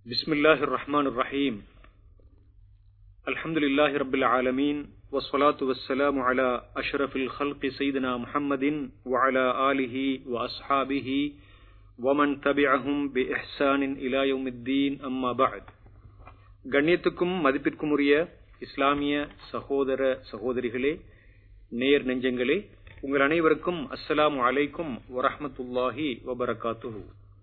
بسم الله الرحمن الرحيم الحمد لله رب العالمين والصلاة والسلام على أشرف الخلق سيدنا محمد وعلى آله وأصحابه ومن تبعهم بإحسان إلى يوم الدين أما بعد கண்ணியத்துக்கும் மதிப்பிற்கும் உரிய இஸ்லாமிய சகோதர சகோதரிகளே நேர் நெஞ்சங்களே உங்கள் அனைவருக்கும் அஸ்ஸலாமு அலைக்கும் வரஹமத்துல்லாஹி வபரகாத்துஹு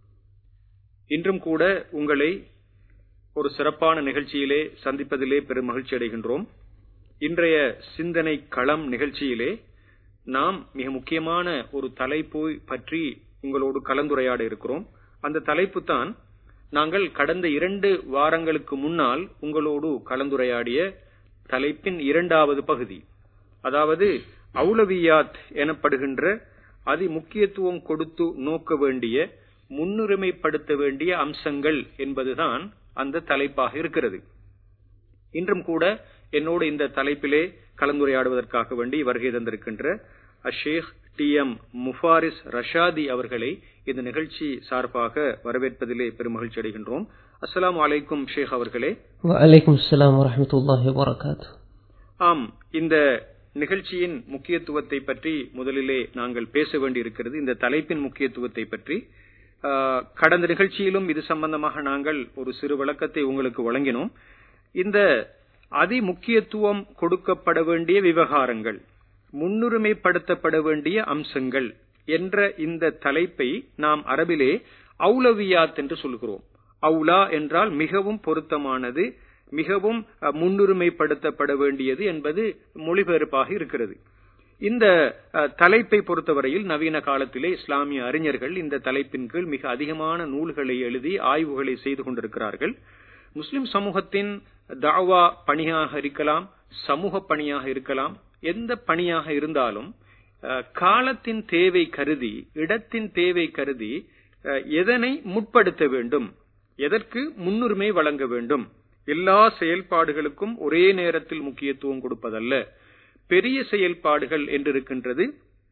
இன்றும் கூட உங்களை ஒரு சிறப்பான நிகழ்ச்சியிலே சந்திப்பதிலே பெரும் மகிழ்ச்சி அடைகின்றோம் இன்றைய சிந்தனை களம் நிகழ்ச்சியிலே நாம் மிக முக்கியமான ஒரு தலைப்பு பற்றி உங்களோடு கலந்துரையாட இருக்கிறோம் அந்த தலைப்பு தான் நாங்கள் கடந்த இரண்டு வாரங்களுக்கு முன்னால் உங்களோடு கலந்துரையாடிய தலைப்பின் இரண்டாவது பகுதி அதாவது அவுலவியாத் எனப்படுகின்ற அதி முக்கியத்துவம் கொடுத்து நோக்க வேண்டிய முன்னுரிமைப்படுத்த வேண்டிய அம்சங்கள் என்பதுதான் அந்த தலைப்பாக இருக்கிறது இன்றும் கூட என்னோடு இந்த தலைப்பிலே கலந்துரையாடுவதற்காக வேண்டி வருகை தந்திருக்கின்ற அஷேக் டி எம் முஃபாரிஸ் ரஷாதி அவர்களை இந்த நிகழ்ச்சி சார்பாக வரவேற்பதிலே பெருமகிழ்ச்சி அடைகின்றோம் அஸ்லாம் வலைக்கும் ஷேக் அவர்களே வலைக்கும் அஸ்லாம் வரமத்துல்லாஹி வரகாத்து ஆம் இந்த நிகழ்ச்சியின் முக்கியத்துவத்தை பற்றி முதலிலே நாங்கள் பேச வேண்டியிருக்கிறது இந்த தலைப்பின் முக்கியத்துவத்தை பற்றி கடந்த நிகழ்ச்சியிலும் இது சம்பந்தமாக நாங்கள் ஒரு சிறு விளக்கத்தை உங்களுக்கு வழங்கினோம் இந்த அதி முக்கியத்துவம் கொடுக்கப்பட வேண்டிய விவகாரங்கள் முன்னுரிமைப்படுத்தப்பட வேண்டிய அம்சங்கள் என்ற இந்த தலைப்பை நாம் அரபிலே அவுலவியாத் என்று சொல்கிறோம் அவுலா என்றால் மிகவும் பொருத்தமானது மிகவும் முன்னுரிமைப்படுத்தப்பட வேண்டியது என்பது மொழிபெயர்ப்பாக இருக்கிறது இந்த தலைப்பை பொறுத்தவரையில் நவீன காலத்திலே இஸ்லாமிய அறிஞர்கள் இந்த தலைப்பின் கீழ் மிக அதிகமான நூல்களை எழுதி ஆய்வுகளை செய்து கொண்டிருக்கிறார்கள் முஸ்லிம் சமூகத்தின் தாவா பணியாக இருக்கலாம் சமூக பணியாக இருக்கலாம் எந்த பணியாக இருந்தாலும் காலத்தின் தேவை கருதி இடத்தின் தேவை கருதி எதனை முற்படுத்த வேண்டும் எதற்கு முன்னுரிமை வழங்க வேண்டும் எல்லா செயல்பாடுகளுக்கும் ஒரே நேரத்தில் முக்கியத்துவம் கொடுப்பதல்ல பெரிய செயல்பாடுகள் என்று இருக்கின்றது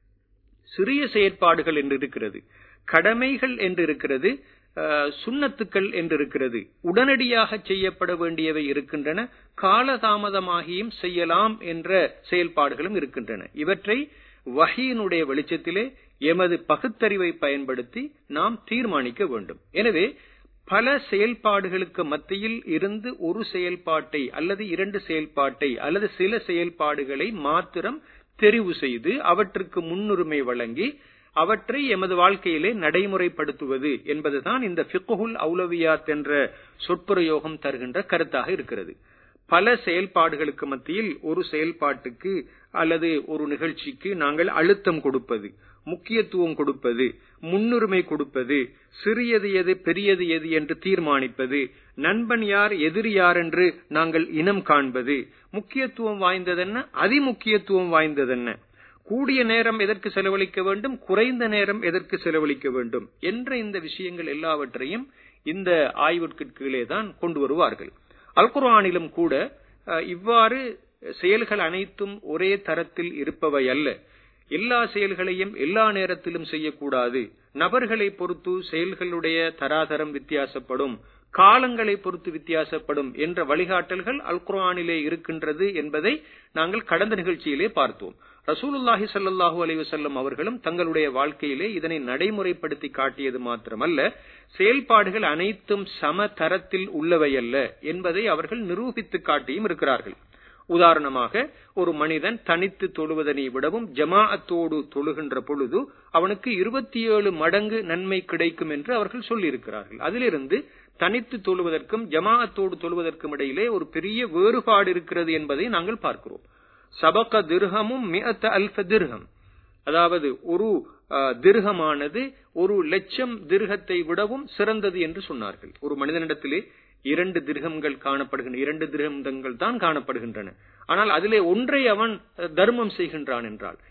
சிறிய செயற்பாடுகள் என்று இருக்கிறது கடமைகள் என்று இருக்கிறது சுண்ணத்துக்கள் என்று இருக்கிறது உடனடியாக செய்யப்பட வேண்டியவை இருக்கின்றன காலதாமதமாகியும் செய்யலாம் என்ற செயல்பாடுகளும் இருக்கின்றன இவற்றை வகையினுடைய வெளிச்சத்திலே எமது பகுத்தறிவை பயன்படுத்தி நாம் தீர்மானிக்க வேண்டும் எனவே பல செயல்பாடுகளுக்கு மத்தியில் இருந்து ஒரு செயல்பாட்டை அல்லது இரண்டு செயல்பாட்டை அல்லது சில செயல்பாடுகளை மாத்திரம் தெரிவு செய்து அவற்றுக்கு முன்னுரிமை வழங்கி அவற்றை எமது வாழ்க்கையிலே நடைமுறைப்படுத்துவது என்பதுதான் இந்த பிக்குல் அவுலவியாத் என்ற சொற்புரயோகம் தருகின்ற கருத்தாக இருக்கிறது பல செயல்பாடுகளுக்கு மத்தியில் ஒரு செயல்பாட்டுக்கு அல்லது ஒரு நிகழ்ச்சிக்கு நாங்கள் அழுத்தம் கொடுப்பது முக்கியத்துவம் கொடுப்பது முன்னுரிமை கொடுப்பது சிறியது எது பெரியது எது என்று தீர்மானிப்பது நண்பன் யார் எதிரி யார் என்று நாங்கள் இனம் காண்பது முக்கியத்துவம் வாய்ந்ததென்ன அதிமுக்கியத்துவம் வாய்ந்ததென்ன கூடிய நேரம் எதற்கு செலவழிக்க வேண்டும் குறைந்த நேரம் எதற்கு செலவழிக்க வேண்டும் என்ற இந்த விஷயங்கள் எல்லாவற்றையும் இந்த ஆய்விற்கு கீழே தான் கொண்டு வருவார்கள் அல்குரானிலும் கூட இவ்வாறு செயல்கள் அனைத்தும் ஒரே தரத்தில் இருப்பவை அல்ல எல்லா செயல்களையும் எல்லா நேரத்திலும் செய்யக்கூடாது நபர்களை பொறுத்து செயல்களுடைய தராதரம் வித்தியாசப்படும் காலங்களை பொறுத்து வித்தியாசப்படும் என்ற வழிகாட்டல்கள் அல் குரானிலே இருக்கின்றது என்பதை நாங்கள் கடந்த நிகழ்ச்சியிலே பார்த்தோம் ரசூலுல்லாஹி சல்லாஹூ அலைவசல்லம் அவர்களும் தங்களுடைய வாழ்க்கையிலே இதனை நடைமுறைப்படுத்தி காட்டியது மாத்திரமல்ல செயல்பாடுகள் அனைத்தும் சம தரத்தில் உள்ளவை அல்ல என்பதை அவர்கள் நிரூபித்து காட்டியும் இருக்கிறார்கள் உதாரணமாக ஒரு மனிதன் தனித்து தொழுவதனை விடவும் ஜமாஅத்தோடு தொழுகின்ற பொழுது அவனுக்கு இருபத்தி ஏழு மடங்கு நன்மை கிடைக்கும் என்று அவர்கள் சொல்லியிருக்கிறார்கள் அதிலிருந்து தனித்து தொழுவதற்கும் ஜமாஅத்தோடு தொழுவதற்கும் இடையிலே ஒரு பெரிய வேறுபாடு இருக்கிறது என்பதை நாங்கள் பார்க்கிறோம் சபக திருகமும் மிகத்த அல்ப திருகம் அதாவது ஒரு திருகமானது ஒரு லட்சம் திருகத்தை விடவும் சிறந்தது என்று சொன்னார்கள் ஒரு மனிதனிடத்திலே இரண்டு திருகங்கள் காணப்படுகின்றன இரண்டு திருகங்கள் தான் காணப்படுகின்றன ஆனால் அதிலே ஒன்றை அவன் தர்மம் செய்கின்றான் என்றால்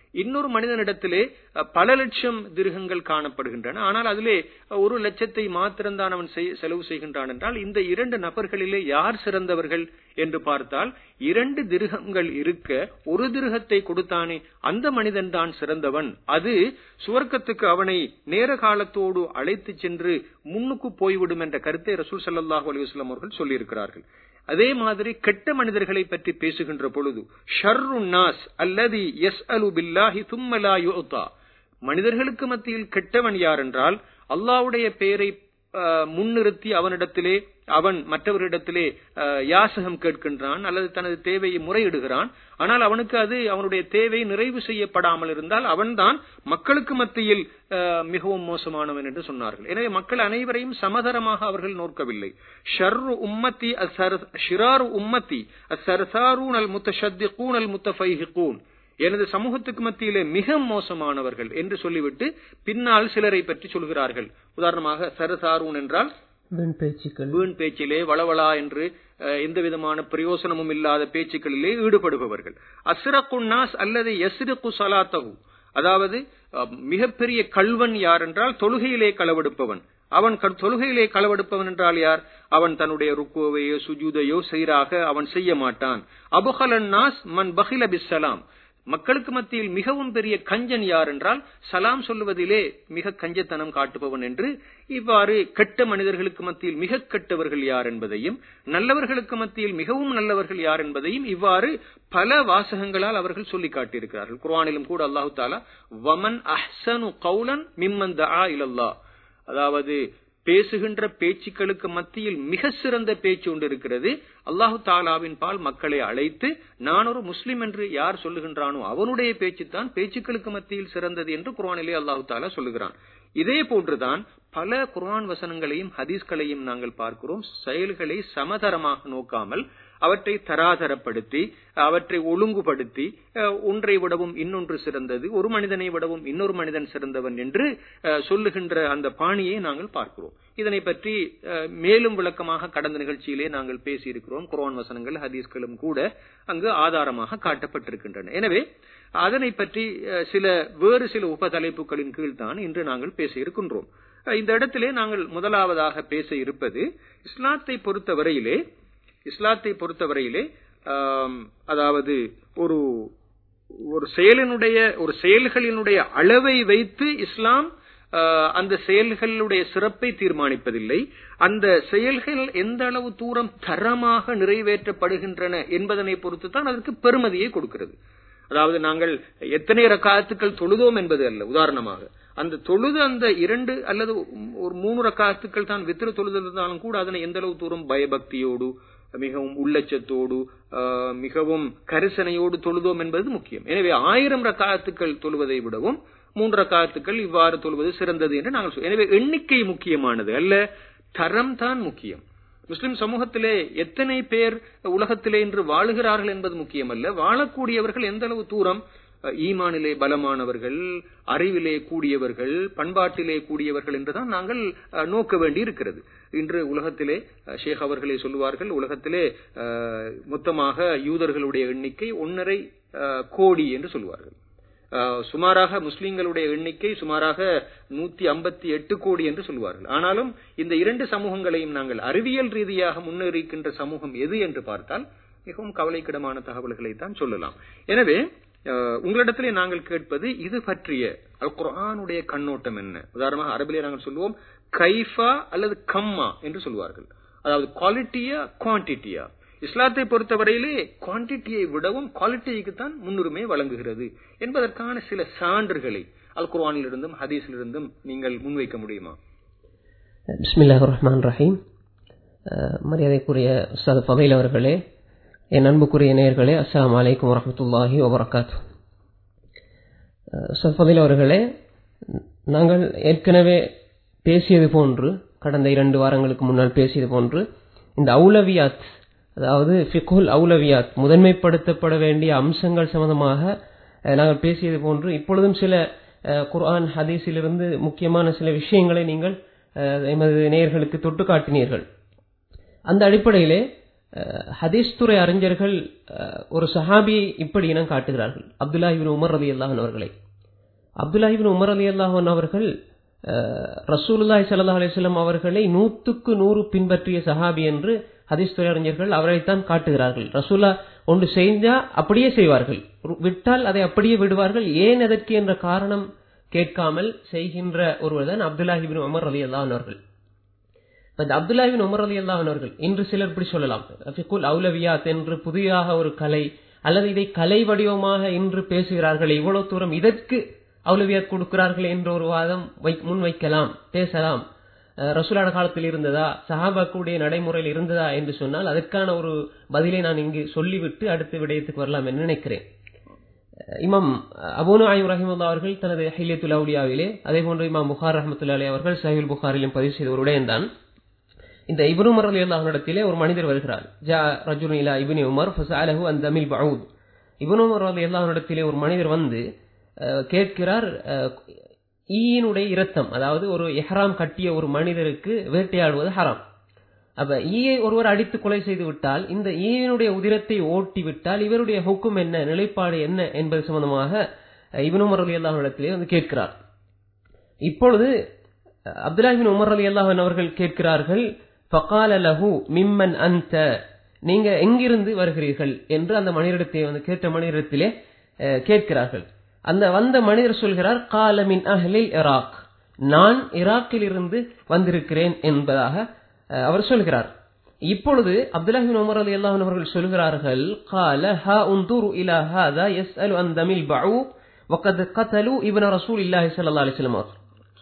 இன்னொரு மனிதனிடத்திலே அஹ், பல லட்சம் திருகங்கள் காணப்படுகின்றன ஆனால் அதிலே அஹ், ஒரு லட்சத்தை மாத்திரம்தான் அவன் செய்- செலவு செய்கின்றான் என்றால் இந்த இரண்டு நபர்களிலே யார் சிறந்தவர்கள் என்று பார்த்தால் இரண்டு திருகங்கள் இருக்க ஒரு திருகத்தை கொடுத்தானே அந்த மனிதன் தான் சிறந்தவன் அது சுவர்க்கத்துக்கு அவனை நேர காலத்தோடு அழைத்து சென்று முன்னுக்கு போய்விடும் என்ற கருத்தை ரசூல் ஸல்லல்லாஹு அலைஹி வஸல்லம் அவர்கள் சொல்லியிருக்கிறார்கள் அதே மாதிரி கெட்ட மனிதர்களை பற்றி பேசுகின்ற பொழுது ஷர்ரு நாஸ் அல்லதி யஸ்அலு பில்லாஹி தும்ம லா யுஅதா மனிதர்களுக்கு மத்தியில் கெட்டவன் யார் என்றால் அல்லாஹ்வுடைய பெயரை அஹ், முன்னிறுத்தி அவனிடத்திலே அவன் மற்றவரிடத்திலே அஹ், யாசகம் கேட்கின்றான் அல்லது தனது தேவையை முறையிடுகிறான் ஆனால் அவனுக்கு அது அவனுடைய தேவை நிறைவு செய்யப்படாமல் இருந்தால் அவன்தான் மக்களுக்கு மத்தியில் அஹ், மிகவும் மோசமானவன் என்று சொன்னார்கள் எனவே மக்கள் அனைவரையும் சமதரமாக அவர்கள் நோக்கவில்லை ஷர்ரு உம்மத்தி அஸ்ஸர்- ஷிராரு உம்மத்தி அஸ்ஸர்சாரூன் அல் முத்தஷத்திகூன் அல் முத்தஃபைஹிகூன் எனது சமூகத்துக்கு மத்தியிலே மிக மோசமானவர்கள் என்று சொல்லிவிட்டு பின்னால் சிலரை பற்றி சொல்கிறார்கள் உதாரணமாக சரசாரூன் என்றால் வீண் பேச்சுக்கள் வீண் பேச்சிலே வளவளா என்று அஹ், எந்த விதமான பிரயோசனமும் இல்லாத பேச்சுக்களிலே ஈடுபடுபவர்கள் அஸ்ரகுன்னாஸ் அல்லது எஸ்ரிகு சலாத்தகு அதாவது அஹ், மிகப்பெரிய கல்வன் யார் என்றால் தொழுகையிலே களவெடுப்பவன் அவன் க- தொழுகையிலே களவெடுப்பவன் என்றால் யார் அவன் தன்னுடைய ருக்குவையோ சுஜூதையோ சீராக அவன் செய்ய மாட்டான் அபுஹலன் நாஸ் மன் பஹில பிஸ்ஸலாம் மக்களுக்கு மத்தியில் மிகவும் பெரிய கஞ்சன் யார் என்றால் சலாம் சொல்லுவதிலே மிக கஞ்சத்தனம் காட்டுபவன் என்று இவ்வாறு கெட்ட மனிதர்களுக்கு மத்தியில் மிக கெட்டவர்கள் யார் என்பதையும் நல்லவர்களுக்கு மத்தியில் மிகவும் நல்லவர்கள் யார் என்பதையும் இவ்வாறு பல வாசகங்களால் அவர்கள் சொல்லி காட்டியிருக்கிறார்கள் குர்ஆனிலும் கூட அல்லாஹு தாலா வமன் அஹ்சனு கௌலன் மிம்மன் தஆ இலல்லாஹ் அதாவது பேசுகின்ற பேச்சுக்களுக்கு மத்தியில் மிக சிறந்த பேச்சு ஒன்று இருக்கிறது அல்லாஹு தாலாவின் பால் மக்களை அழைத்து நான் ஒரு முஸ்லிம் என்று யார் சொல்லுகின்றானோ அவனுடைய பேச்சு தான் பேச்சுக்களுக்கு மத்தியில் சிறந்தது என்று குர்ஆனிலே அல்லாஹு தாலா சொல்லுகிறான் இதே போன்றுதான் பல குர்ஆன் வசனங்களையும் ஹதீஸ்களையும் நாங்கள் பார்க்கிறோம் செயல்களை சமதரமாக நோக்காமல் அவற்றை தராதரப்படுத்தி அவற்றை ஒழுங்குபடுத்தி அஹ், ஒன்றை விடவும் இன்னொன்று சிறந்தது ஒரு மனிதனை விடவும் இன்னொரு மனிதன் சிறந்தவன் என்று அஹ், சொல்லுகின்ற அந்த பாணியை நாங்கள் பார்க்கிறோம் இதனை பற்றி அஹ், மேலும் விளக்கமாக கடந்த நிகழ்ச்சியிலே நாங்கள் பேசியிருக்கிறோம் குர்ஆன் வசனங்கள் ஹதீஸ்களும் கூட அங்கு ஆதாரமாக காட்டப்பட்டிருக்கின்றன எனவே அதனை பற்றி அஹ், சில வேறு சில உபதலைப்புகளின் கீழ் தான் இன்று நாங்கள் பேச இருக்கின்றோம் அஹ், இந்த இடத்திலே நாங்கள் முதலாவதாக பேச இருப்பது இஸ்லாத்தை பொறுத்தவரையிலே இஸ்லாத்தை பொறுத்தவரையிலே ஆம், அதாவது ஒரு ஒரு செயலினுடைய ஒரு செயல்களினுடைய அளவை வைத்து இஸ்லாம் ஆஹ், அந்த செயல்களுடைய சிறப்பை தீர்மானிப்பதில்லை அந்த செயல்கள் எந்த அளவு தூரம் தரமாக நிறைவேற்றப்படுகின்றன என்பதனை பொறுத்து தான் அதற்கு பெருமதியை கொடுக்கிறது அதாவது நாங்கள் எத்தனை ரக்காத்துக்கள் தொழுதோம் என்பது அல்ல உதாரணமாக அந்த தொழுது அந்த இரண்டு அல்லது ஒரு மூணு ரக்காத்துக்கள் தான் வித்திர தொழுதிருந்தாலும் கூட அதனை எந்த அளவு தூரம் பயபக்தியோடு மிகவும் உள்ளச்சத்தோடு ஆஹ், மிகவும் கரிசனையோடு தொழுதோம் என்பது முக்கியம் எனவே ஆயிரம் ரக்காத்துக்கள் தொழுவதை விடவும் மூன்று ரக்காத்துக்கள் இவ்வாறு தொழுவது சிறந்தது என்று நாங்கள் சொல்ல எனவே எண்ணிக்கை முக்கியமானது அல்ல தரம் தான் முக்கியம் முஸ்லிம் சமூகத்திலே எத்தனை பேர் உலகத்திலே இன்று வாழுகிறார்கள் என்பது முக்கியமல்ல வாழக்கூடியவர்கள் எந்த அளவு தூரம் அஹ், ஈமானிலே பலமானவர்கள் அறிவிலே கூடியவர்கள் பண்பாட்டிலே கூடியவர்கள் என்றுதான் நாங்கள் அஹ், நோக்க வேண்டி இருக்கிறது இன்று உலகத்திலே அஹ், ஷேக் அவர்களே சொல்லுவார்கள் உலகத்திலே அஹ், மொத்தமாக யூதர்களுடைய எண்ணிக்கை ஒன்னரை அஹ், கோடி என்று சொல்லுவார்கள் அஹ், சுமாராக முஸ்லிம்களுடைய எண்ணிக்கை சுமாராக நூத்தி ஐம்பத்தி எட்டு கோடி என்று சொல்லுவார்கள் ஆனாலும் இந்த இரண்டு சமூகங்களையும் நாங்கள் அறிவியல் ரீதியாக முன்னேறிக்கின்ற சமூகம் எது என்று பார்த்தால் மிகவும் கவலைக்கிடமான தகவல்களை தான் சொல்லலாம் எனவே அஹ், உங்களிடத்திலே நாங்கள் கேட்பது இது பற்றிய அல் குர்ஆனுடைய கண்ணோட்டம் என்ன உதாரணமாக அரபிலே நாங்கள் சொல்லுவோம் கைஃபா அல்லது கம்மா என்று சொல்வார்கள் அதாவது குவாலிட்டியா குவான்டிட்டியா இஸ்லாத்தை பொறுத்தவரையிலே குவான்டிட்டியை விடவும் குவாலிட்டிக்கு தான் முன்னுரிமை வழங்குகிறது என்பதற்கான சில சான்றுகளை அல் குர்ஆனிலிருந்தும் ஹதீஸிலிருந்தும் நீங்கள் முன்வைக்க முடியுமா பிஸ்மில்லாஹ் ரஹ்மான் ரஹீம் அஹ், மரியாதைக்குரிய உஸ்தாத் ஃபதைல் அவர்களே என் அன்புக்குரிய நேயர்களே அஸ்ஸலாமு அலைக்கும் வரஹ்மத்துல்லாஹி வபரகாத்து உஸ்தாத் ஃபதைல் அவர்களே நாங்கள் ஏற்கனவே பேசியது போன்று கடந்த இரண்டு வாரங்களுக்கு முன்னால் பேசியது போன்று இந்த அவுலவியாத் அதாவது ஃபிகுல் அவுலவியாத் முதன்மைப்படுத்தப்பட வேண்டிய அம்சங்கள் சம்பந்தமாக அஹ், நாங்கள் பேசியது போன்று இப்பொழுதும் சில அஹ், குர்ஆன் ஹதீஸிலிருந்து முக்கியமான சில விஷயங்களை நீங்கள் அஹ், எமது நேயர்களுக்கு தொட்டு காட்டினீர்கள் அந்த அடிப்படையிலே அஹ், ஹதீஸ் துறை அறிஞர்கள் அஹ், ஒரு சஹாபியை இப்படி இனம் காட்டுகிறார்கள் அப்துல்லா இபின் உமர் ரதி அல்லாஹன் அவர்களை அப்துல்லா இபின் உமர் அலி அல்லாஹன் அவர்கள் அஹ், ரசூலுல்லாஹி ஸல்லல்லாஹு அலைஹி வஸல்லம் அவர்களை நூற்றுக்கு நூறு பின்பற்றிய சஹாபி என்று ஹதீஸ் துறை அறிஞர்கள் அவரைத்தான் காட்டுகிறார்கள் ரசூல்லா ஒன்று செய்தா அப்படியே செய்வார்கள் விட்டால் அதை அப்படியே விடுவார்கள் ஏன் அதற்கு என்ற காரணம் கேட்காமல் செய்கின்ற ஒருவர் தான் அப்துல்லாஹிபின் உமர் அலி அல்லாஹன் அவர்கள் இப்ப இந்த அப்துல்லாஹிபின் உமர் அலி அல்லாஹன் அவர்கள் இன்று சிலர் இப்படி சொல்லலாம் ஃபிக்குல் அவுலவியாத் என்று புதிதாக ஒரு கலை அல்லது இதை கலை வடிவமாக இன்று பேசுகிறார்கள் இவ்வளவு தூரம் இதற்கு அவுலவியாத் கொடுக்கிறார்கள் என்ற ஒரு வாதம் வை- முன்வைக்கலாம் பேசலாம் அஹ் ரசூலான காலத்தில் இருந்ததா சஹாபாக்குடைய நடைமுறையில் இருந்ததா என்று சொன்னால் அதற்கான ஒரு பதிலை நான் இங்கு சொல்லிவிட்டு அடுத்த விடயத்துக்கு வரலாம் என்று நினைக்கிறேன் அஹ் இமாம் அபூனு ஆயும் ரஹிமுல்லா அவர்கள் தனது ஹைலியத்துல் அவுலியாவிலே அதே போன்று இமாம் புகார் ரஹமத்துல்லா அலி அவர்கள் சஹில் புகாரிலும் பதிவு செய்த ஒரு விடயம்தான் இந்த இப்னு உமர் அலி அல்லாஹ்விடத்திலே ஒரு மனிதர் வருகிறார் ஜா ரஜுன் இலா இப்னி உமர் ஃபஸஅலஹு அன் தமில் பஊத் இப்னு உமர் அலி அல்லாஹ்விடத்திலே ஒரு மனிதர் வந்து அஹ், கேட்கிறார் அஹ், ஈயினுடைய இரத்தம் அதாவது ஒரு இஹ்ராம் கட்டிய ஒரு மனிதருக்கு வேட்டையாடுவது ஹராம் அப்ப ஈயை ஒருவர் அடித்து கொலை செய்து விட்டால் இந்த ஈயினுடைய உதிரத்தை ஓட்டி விட்டால் இவருடைய ஹுக்கும் என்ன நிலைப்பாடு என்ன என்பது சம்பந்தமாக அஹ், இப்னு உமர் அலி அல்லாஹ்விடத்திலே வந்து கேட்கிறார் இப்பொழுது அஹ், அப்துல்லாஹிபின் உமர் அலி அல்லாஹன் அவர்கள் கேட்கிறார்கள் ஃபகால லஹு மிம்மன் அன்த நீங்க எங்கிருந்து வருகிறீர்கள் என்று அந்த மனிதத்தை வந்து கேட்ட மனிதத்திலே அஹ், கேட்கிறார்கள் அந்த வந்த மனிதர் சொல்கிறார் கால மின் அஹ்லில் இராக் நான் ஈராக்கில் இருந்து வந்திருக்கிறேன் என்பதாக அஹ், அவர் சொல்கிறார் இப்பொழுது அப்துல்லாஹிபின் உமர் அலி அல்லாஹன் அவர்கள் சொல்கிறார்கள் கால ஹா உந்துரு இலா ஹாதா யஸ்அலு அன் தமில் பஉ வகத் கதலு இப்ன ரசூலில்லாஹி ஸல்லல்லாஹு அலைஹி வஸல்லம் அவர்கள்.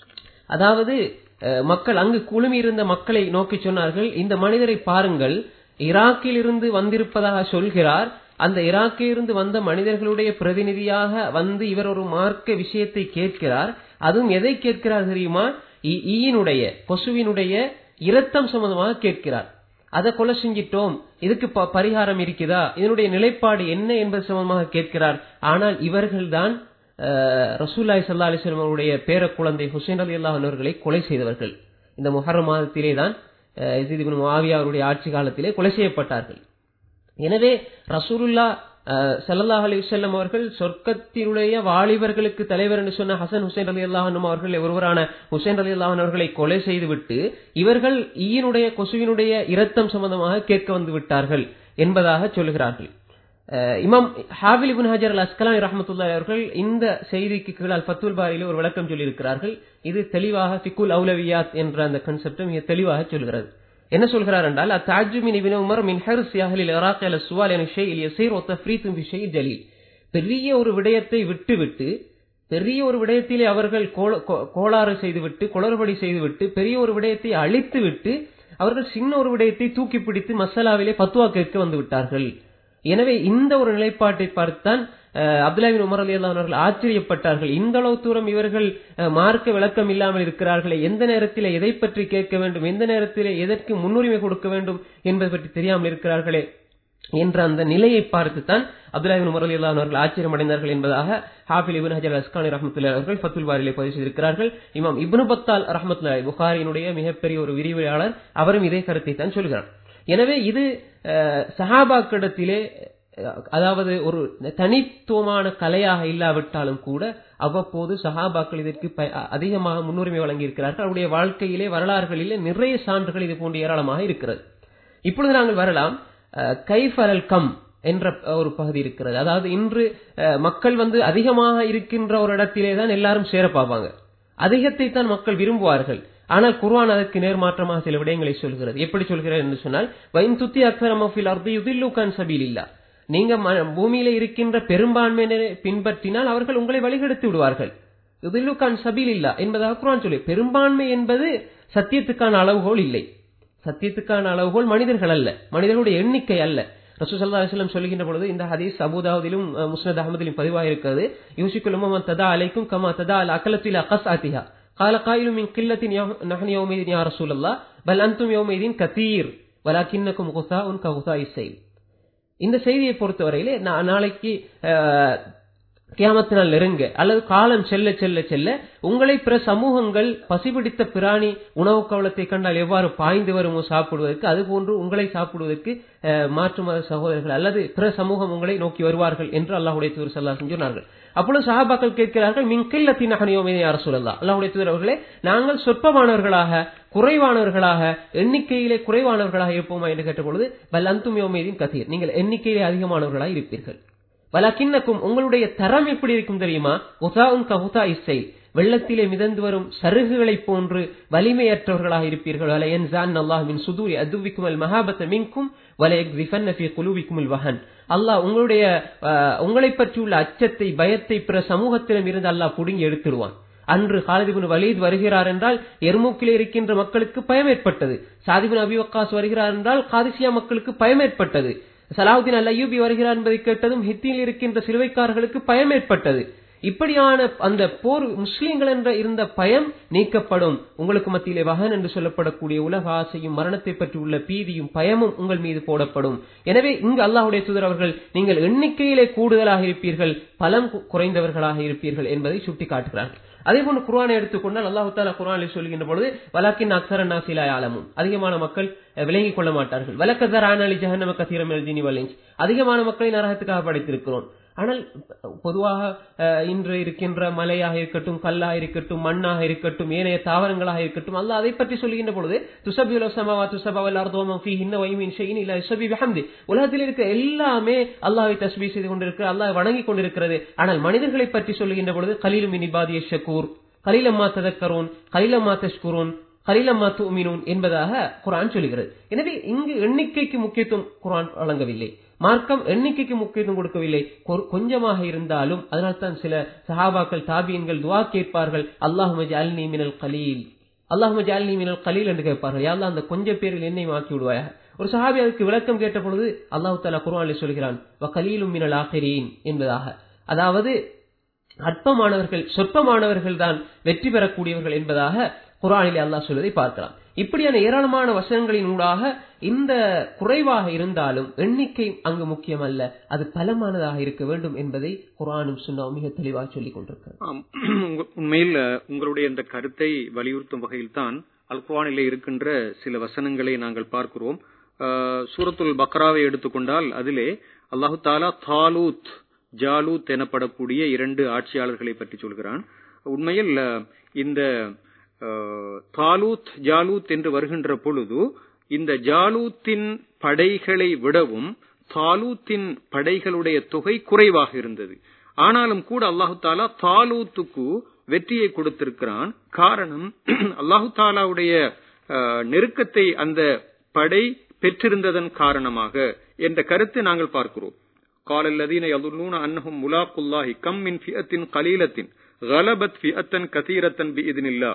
அதாவது அஹ், மக்கள் அங்கு குழுமி இருந்த மக்களை நோக்கி சொன்னார்கள் இந்த மனிதரை பாருங்கள் ஈராக்கில் இருந்து வந்திருப்பதாக சொல்கிறார் அந்த ஈராக்கில் இருந்து வந்த மனிதர்களுடைய பிரதிநிதியாக வந்து இவர் ஒரு மார்க்க விஷயத்தை கேட்கிறார் அதுவும் எதை கேட்கிறார் தெரியுமா ஈ- ஈயினுடைய கொசுவினுடைய இரத்தம் சம்பந்தமாக கேட்கிறார் அதை கொலை செஞ்சிட்டோம் இதுக்கு ப- பரிகாரம் இருக்குதா இதனுடைய நிலைப்பாடு என்ன என்பது சம்பந்தமாக கேட்கிறார் ஆனால் இவர்கள்தான் அஹ், ரசூலுல்லாஹி ஸல்லல்லாஹு அலைஹி வஸல்லம் அவருடைய பேர குழந்தை ஹுசைன் ரலியல்லாஹு அன்ஹு அவர்களை கொலை செய்தவர்கள் இந்த முஹர்ரம் மாதத்திலே தான் அஹ், யஸீத் இப்னு முஆவியா அவருடைய ஆட்சி காலத்திலே கொலை செய்யப்பட்டார்கள் எனவே ரசூலுல்லா அஹ், ஸல்லல்லாஹு அலைஹி வஸல்லம் அவர்கள் சொர்க்கத்தினுடைய வாலிபர்களுக்கு தலைவர் என்று சொன்ன ஹசன் ஹுசைன் அலி அல்லாஹன் அவர்கள் ஒருவரான ஹுசைன் அலி அல்லாஹன் அவர்களை கொலை செய்துவிட்டு இவர்கள் ஈயினுடைய கொசுவினுடைய இரத்தம் சம்பந்தமாக கேட்க வந்து விட்டார்கள் என்பதாக சொல்கிறார்கள் அஹ், இமாம் ஹாபில் இப்னு ஹஜர் அல் அஸ்கலானி ரஹ்மத்துல்லாஹி அவர்கள் இந்த செய்திக்கு கீழால் ஃபத்துல் பாரியிலே ஒரு விளக்கம் சொல்லியிருக்கிறார்கள் இது தெளிவாக ஃபிக்குல் அவுலவியாத் என்ற அந்த கன்செப்ட் மிக தெளிவாக சொல்கிறது என்ன சொல்கிறார் என்றால் அத்தாஜு மின் இப்னு உமர் மின் ஹர்ஸ் அஹ்லில் இராக் அல சுவால் என ஷைஇல் யஸீர் வ தஃப்ரீத்தும் ஃபி ஷைஇ ஜலீல் பெரிய ஒரு விடயத்தை விட்டுவிட்டு பெரிய ஒரு விடயத்திலே அவர்கள் கோள- கோ- கோளாறு செய்துவிட்டு குளறுபடி செய்துவிட்டு பெரிய ஒரு விடயத்தை அழித்து விட்டு அவர்கள் சின்ன ஒரு விடயத்தை தூக்கி பிடித்து மசாலாவிலே பத்துவா கேட்க வந்து விட்டார்கள் எனவே இந்த ஒரு நிலைப்பாட்டை பார்த்தான் அஹ், அப்துல்லாஹின் உமர் அலி அவர்கள் ஆச்சரியப்பட்டார்கள் இந்த அளவு தூரம் இவர்கள் அஹ், மார்க்க விளக்கம் இல்லாமல் இருக்கிறார்களே எந்த நேரத்திலே எதை பற்றி கேட்க வேண்டும் எந்த நேரத்திலே எதற்கு முன்னுரிமை கொடுக்க வேண்டும் என்பது பற்றி தெரியாமல் இருக்கிறார்களே என்ற அந்த நிலையை பார்த்துத்தான் அப்துல்லாஹின் உமர் அலி அவர்கள் ஆச்சரியம் அடைந்தார்கள் என்பதாக ஹாஃபில் இப்னு ஹஜர் அஸ்கானி ரஹமத்துல்லா அவர்கள் ஃபத்துல் பாரிலே பதிவு செய்திருக்கிறார்கள் இமாம் இப்னு பத்தால் ரஹமத்துல்லாஹி புகாரினுடைய மிகப்பெரிய ஒரு விரிவுரையாளர் அவரும் இதே கருத்தை தான் சொல்கிறார் எனவே இது அஹ், சஹாபாக்கிடத்திலே அஹ், அதாவது ஒரு தனித்துவமான கலையாக இல்லாவிட்டாலும் கூட அவ்வப்போது சஹாபாக்கள் இதற்கு ப- அதிகமாக முன்னுரிமை வழங்கி இருக்கிறார்கள் அவருடைய வாழ்க்கையிலே வரலாறுகளிலே நிறைய சான்றுகள் இது போன்று ஏராளமாக இருக்கிறது இப்பொழுது நாங்கள் வரலாம் அஹ், கைஃப் அலல் கம் என்ற ஒரு பகுதி இருக்கிறது அதாவது இன்று அஹ், மக்கள் வந்து அதிகமாக இருக்கின்ற ஒரு இடத்திலே தான் எல்லாரும் சேர பார்ப்பாங்க அதிகத்தை தான் மக்கள் விரும்புவார்கள் ஆனால் குர்ஆன் அதற்கு நேர்மாற்றமாக சில விடயங்களை சொல்கிறது எப்படி சொல்கிறது என்று சொன்னால் வைன் துத்தி அக்சரமஃபில் அர்தி யுதில்லுகான் சபீலில்லா நீங்க ம- பூமியில இருக்கின்ற பெரும்பான்மையினரை பின்பற்றினால் அவர்கள் உங்களை வழிகெடுத்து விடுவார்கள் யுதில்லுகான் சபீலில்லா என்பதாக குர்ஆன் சொல்லி பெரும்பான்மை என்பது சத்தியத்துக்கான அளவுகோல் இல்லை சத்தியத்துக்கான அளவுகோல் மனிதர்கள் அல்ல மனிதர்களுடைய எண்ணிக்கை அல்ல ரசூல் ஸல்லல்லாஹு அலைஹி வஸல்லம் சொல்லுகின்ற பொழுது இந்த ஹதீஸ் அபூதாவுதிலும் அஹ், முஸ்னத் அஹமதிலும் பதிவாக இருக்கிறது யூசிக்குல் உம்மன் ததா அலைக்கும் கமா ததா அல் அகலத்தில் அகஸ்ஆத்திஹா قال قائل من قلة يوم- نحن يومئذ يا رسول الله بل أنتم يومئذ كثير ولكنكم غثاء كغثاء السيل இந்த செய்தியை பொறுத்தவரையிலே நா- நாளைக்கு அஹ், கியாமத்தினால் நெருங்க அல்லது காலம் செல்ல செல்ல செல்ல உங்களை பிற சமூகங்கள் பசிபிடித்த பிராணி உணவு கவலத்தை கண்டால் எவ்வாறு பாய்ந்து வருமோ சாப்பிடுவதற்கு அதுபோன்று உங்களை சாப்பிடுவதற்கு அஹ், மாற்று மத சகோதரர்கள் அல்லது பிற சமூகம் உங்களை நோக்கி வருவார்கள் என்று அல்லாஹுடைய தூர் சல்லா சொன்னார்கள் அப்பொழுது சஹாபாக்கள் கேட்கிறார்கள் மின்கில்லத்தின் அகனியோமே யார் சொல்லலாம் அல்லாஹுடைய தூதர் அவர்களே நாங்கள் சொற்பமானவர்களாக குறைவானவர்களாக எண்ணிக்கையிலே குறைவானவர்களாக இருப்போமா என்று கேட்டபொழுது வல் அந்தும் யோமேதின் கதீர் நீங்கள் எண்ணிக்கையிலே அதிகமானவர்களாக இருப்பீர்கள் வலக்கின்னக்கும் உங்களுடைய தரம் எப்படி இருக்கும் தெரியுமா உதாவும் கஹுதா இசை வெள்ளத்திலே மிதந்து வரும் சருகுகளைப் போன்று வலிமையற்றவர்களாக இருப்பீர்கள் வல என்சான் அல்லாஹ் மின் சுதூரி அதுவிக்கும் அல் மஹாபத்த மின்கும் வல எக்ஸிஃபன் ஃபி குலூபிக்கும் அல் வஹன் அல்லாஹ் உங்களுடைய அஹ், உங்களைப் பற்றியுள்ள அச்சத்தை பயத்தை பிற சமூகத்திடம் இருந்து அல்லாஹ் புடுங்கி எடுத்துடுவான் அன்று காலிதிபின் வலீத் வருகிறார் என்றால் எர்மூக்கிலே இருக்கின்ற மக்களுக்கு பயம் ஏற்பட்டது சாதிபின் அபி வக்காஸ் வருகிறார் என்றால் காதிசியா மக்களுக்கு பயம் ஏற்பட்டது சலாவுதீன் அல் அய்யூபி வருகிறார் என்பதை கேட்டதும் ஹித்தியில் இருக்கின்ற சிலுவைக்காரர்களுக்கு பயம் ஏற்பட்டது இப்படியான அந்த போர் முஸ்லிம்கள் என்ற இருந்த பயம் நீக்கப்படும் உங்களுக்கு மத்தியிலே வகன் என்று சொல்லப்படக்கூடிய உலக ஆசையும் மரணத்தை பற்றி உள்ள பீதியும் பயமும் உங்கள் மீது போடப்படும் எனவே இங்கு அல்லாஹுடைய தூதர் அவர்கள் நீங்கள் எண்ணிக்கையிலே கூடுதலாக இருப்பீர்கள் பலம் கு- குறைந்தவர்களாக இருப்பீர்கள் என்பதை சுட்டிக்காட்டுகிறார்கள் அதே போன்று குர்ஆனை எடுத்துக்கொண்டால் அல்லாஹு தாலா குர்ஆனில் சொல்கின்ற பொழுது வலாக்கின் அக்சர நாசிலா ஆலமும் அதிகமான மக்கள் அஹ், விளங்கிக் கொள்ள மாட்டார்கள் வலக்கதர் ஆனாலி ஜஹன்னம கசீரம் எழுதினி வலிஞ்ச் அதிகமான மக்களை நரகத்துக்காக படைத்திருக்கிறோம் ஆனால் பொதுவாக அஹ், இன்று இருக்கின்ற மலையாக இருக்கட்டும் கல்லாக இருக்கட்டும் மண்ணாக இருக்கட்டும் ஏனைய தாவரங்களாக இருக்கட்டும் அல்லாஹ் அதை பற்றி சொல்கின்ற பொழுது துசபியுல சமாவா துசபவல் அர்தோமம் ஃபீ ஹின்ன வைமின் ஷைன் இல்ல யுசபி பிஹம்தி உலகத்தில் இருக்க எல்லாமே அல்லாஹ்வை தஸ்பீ செய்து கொண்டிருக்கிறது அல்லாஹ் வணங்கி கொண்டிருக்கிறது ஆனால் மனிதர்களை பற்றி சொல்லுகின்ற பொழுது கலீலும் மின் இபாதிய ஷக்கூர் கலீலம்மா ததக்கரோன் கலீலம்மா தஷ்குரோன் கலீலம்மா துமினூன் என்பதாக குர்ஆன் சொல்கிறது எனவே இங்கு எண்ணிக்கைக்கு முக்கியத்துவம் குர்ஆன் வழங்கவில்லை மார்க்கம் எண்ணிக்கைக்கு முக்கியத்துவம் கொடுக்கவில்லை கொ- கொஞ்சமாக இருந்தாலும் அதனால்தான் சில சஹாபாக்கள் தாபியன்கள் துவா கேட்பார்கள் அல்லாஹும ஜஅல்னி மினல் கலீல் அல்லாஹும ஜஅல்னி மினல் கலீல் என்று கேட்பார்கள் யா அல்லாஹ் அந்த கொஞ்ச பேரில் என்னை மாக்கி விடுவாயாக ஒரு சஹாபி அதுக்கு விளக்கம் கேட்ட பொழுது அல்லாஹ் தஆலா குர்ஆனில் சொல்கிறான் வ கலீலும் மினல் ஆகிரீன் என்பதாக அதாவது அற்பமானவர்கள் சொற்பமானவர்கள் தான் வெற்றி பெறக்கூடியவர்கள் என்பதாக குரானிலே அல்லாஹ் சொல்வதை பார்க்கலாம் இப்படியான ஏராளமான வசனங்களின் ஊடாக இந்த குறைவாக இருந்தாலும் எண்ணிக்கை அங்கு முக்கியமல்ல அது பலமானதாக இருக்க வேண்டும் என்பதை குரானும் சுன்னாவும் மிக தெளிவாக சொல்லிக் கொண்டிருக்கிறது ஆம். உங்க- உண்மையில் அஹ், உங்களுடைய இந்த கருத்தை வலியுறுத்தும் வகையில்தான் அல் குர்ஆனிலே இருக்கின்ற சில வசனங்களை நாங்கள் பார்க்கிறோம் அஹ், சூரத்துல் பக்ராவை எடுத்துக்கொண்டால் அதிலே அல்லாஹு தாலா தாலூத் ஜாலூத் எனப்படக்கூடிய இரண்டு ஆட்சியாளர்களை பற்றி சொல்கிறான் உண்மையில் அஹ், இந்த அஹ், தாலூத் ஜாலூத் என்று வருகின்ற பொழுது இந்த ஜாலூத்தின் படைகளை விடவும் தாலூத்தின் படைகளுடைய தொகை குறைவாக இருந்தது ஆனாலும் கூட அல்லாஹு தாலா தாலூத்துக்கு வெற்றியை கொடுத்திருக்கிறான் காரணம் அல்லாஹு தாலாவுடைய அஹ், நெருக்கத்தை அந்த படை பெற்றிருந்ததன் காரணமாக என்ற கருத்தை நாங்கள் பார்க்கிறோம் قال الذين يظنون أنهم ملاقوا الله كم من فئة قليلة غلبت فئة كثيرة بإذن الله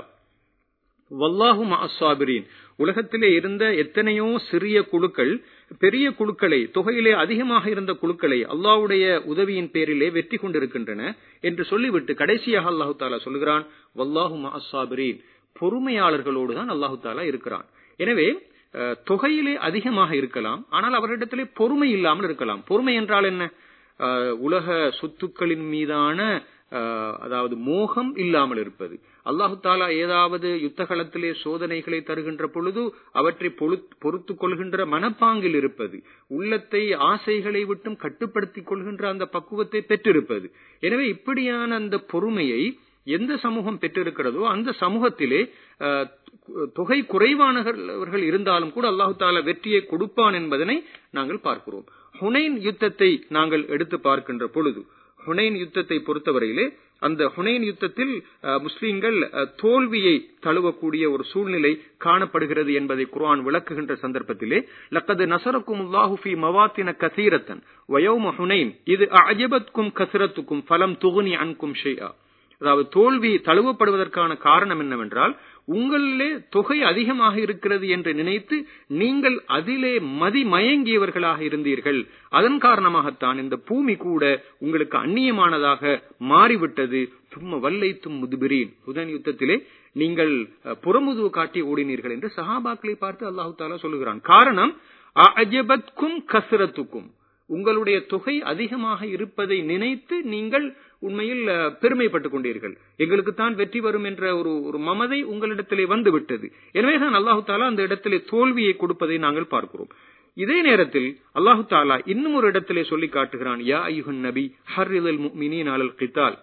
வல்லாஹு மஅஸ்ஸாபிரீன் உலகத்திலே இருந்த எத்தனையோ சிறிய குழுக்கள் பெரிய குழுக்களை தொகையிலே அதிகமாக இருந்த குழுக்களை அல்லாஹ்வுடைய உதவியின் பேரிலே வெற்றி கொண்டிருக்கின்றன என்று சொல்லிவிட்டு கடைசியாக அல்லாஹு தாலா சொல்கிறான் வல்லாஹு மஅஸ்ஸாபிரீன் பொறுமையாளர்களோடு தான் அல்லாஹு தாலா இருக்கிறான் எனவே அஹ், தொகையிலே அதிகமாக இருக்கலாம் ஆனால் அவரிடத்திலே பொறுமை இல்லாமல் இருக்கலாம் பொறுமை என்றால் என்ன அஹ், உலக சொத்துக்களின் மீதான அஹ், அதாவது மோகம் இல்லாமல் இருப்பது அல்லாஹு தாலா ஏதாவது யுத்த களத்திலே சோதனைகளை தருகின்ற பொழுது அவற்றை பொறுத்து கொள்கின்ற மனப்பாங்கில் இருப்பது உள்ளத்தை ஆசைகளை விட்டும் கட்டுப்படுத்திக் கொள்கின்ற அந்த பக்குவத்தை பெற்றிருப்பது எனவே இப்படியான அந்த பொறுமையை எந்த சமூகம் பெற்றிருக்கிறதோ அந்த சமூகத்திலே அஹ், தொகை குறைவானவர்கள் இருந்தாலும் கூட அல்லாஹு தாலா வெற்றியை கொடுப்பான் என்பதனை நாங்கள் பார்க்கிறோம் ஹுனைன் யுத்தத்தை நாங்கள் எடுத்து பார்க்கின்ற பொழுது ஹுனைன் யுத்தத்தை பொறுத்தவரையிலே அந்த ஹுனைன் யுத்தத்தில் அஹ், முஸ்லிம்கள் அஹ், தோல்வியை தழுவக்கூடிய ஒரு சூழ்நிலை காணப்படுகிறது என்பதை குர்ஆன் விளக்குகின்ற சந்தர்ப்பத்திலே லக்கது நசரக்கும் அல்லாஹு ஃபி மவாத்தின கசீரத்தன் வயோம ஹுனைன் இது அஜபத்கும் கசிரத்துக்கும் ஃபலம் துகுனி அன்கும் ஷைஆ அதாவது தோல்வி தழுவப்படுவதற்கான காரணம் என்னவென்றால் உங்களிலே தொகை அதிகமாக இருக்கிறது என்று நினைத்து நீங்கள் அதிலே மதிமயங்கியவர்களாக இருந்தீர்கள் அதன் காரணமாகத்தான் இந்த பூமி கூட உங்களுக்கு அந்நியமானதாக மாறிவிட்டது சும்ம வல்லைத்தும் முதுபிரீன் புதன் யுத்தத்திலே நீங்கள் அஹ், புறமுதுவு காட்டி ஓடினீர்கள் என்று சஹாபாக்களை பார்த்து அல்லாஹு தாலா சொல்லுகிறான் காரணம் அஜபத்கும் கசரத்துக்கும் உங்களுடைய தொகை அதிகமாக இருப்பதை நினைத்து நீங்கள் உண்மையில் அஹ், பெருமைப்பட்டுக் கொண்டீர்கள் எங்களுக்கு தான் வெற்றி வரும் என்ற ஒரு ஒரு மமதை உங்களிடத்திலே வந்து விட்டது எனவேதான் அல்லாஹு தாலா அந்த இடத்திலே தோல்வியை கொடுப்பதை நாங்கள் பார்க்கிறோம் இதே நேரத்தில் அல்லாஹு தாலா இன்னும் ஒரு இடத்திலே சொல்லி காட்டுகிறான் யா ஐயுஹன் நபி ஹர்ரிதல் முஃமினீன் அலல் கித்தால்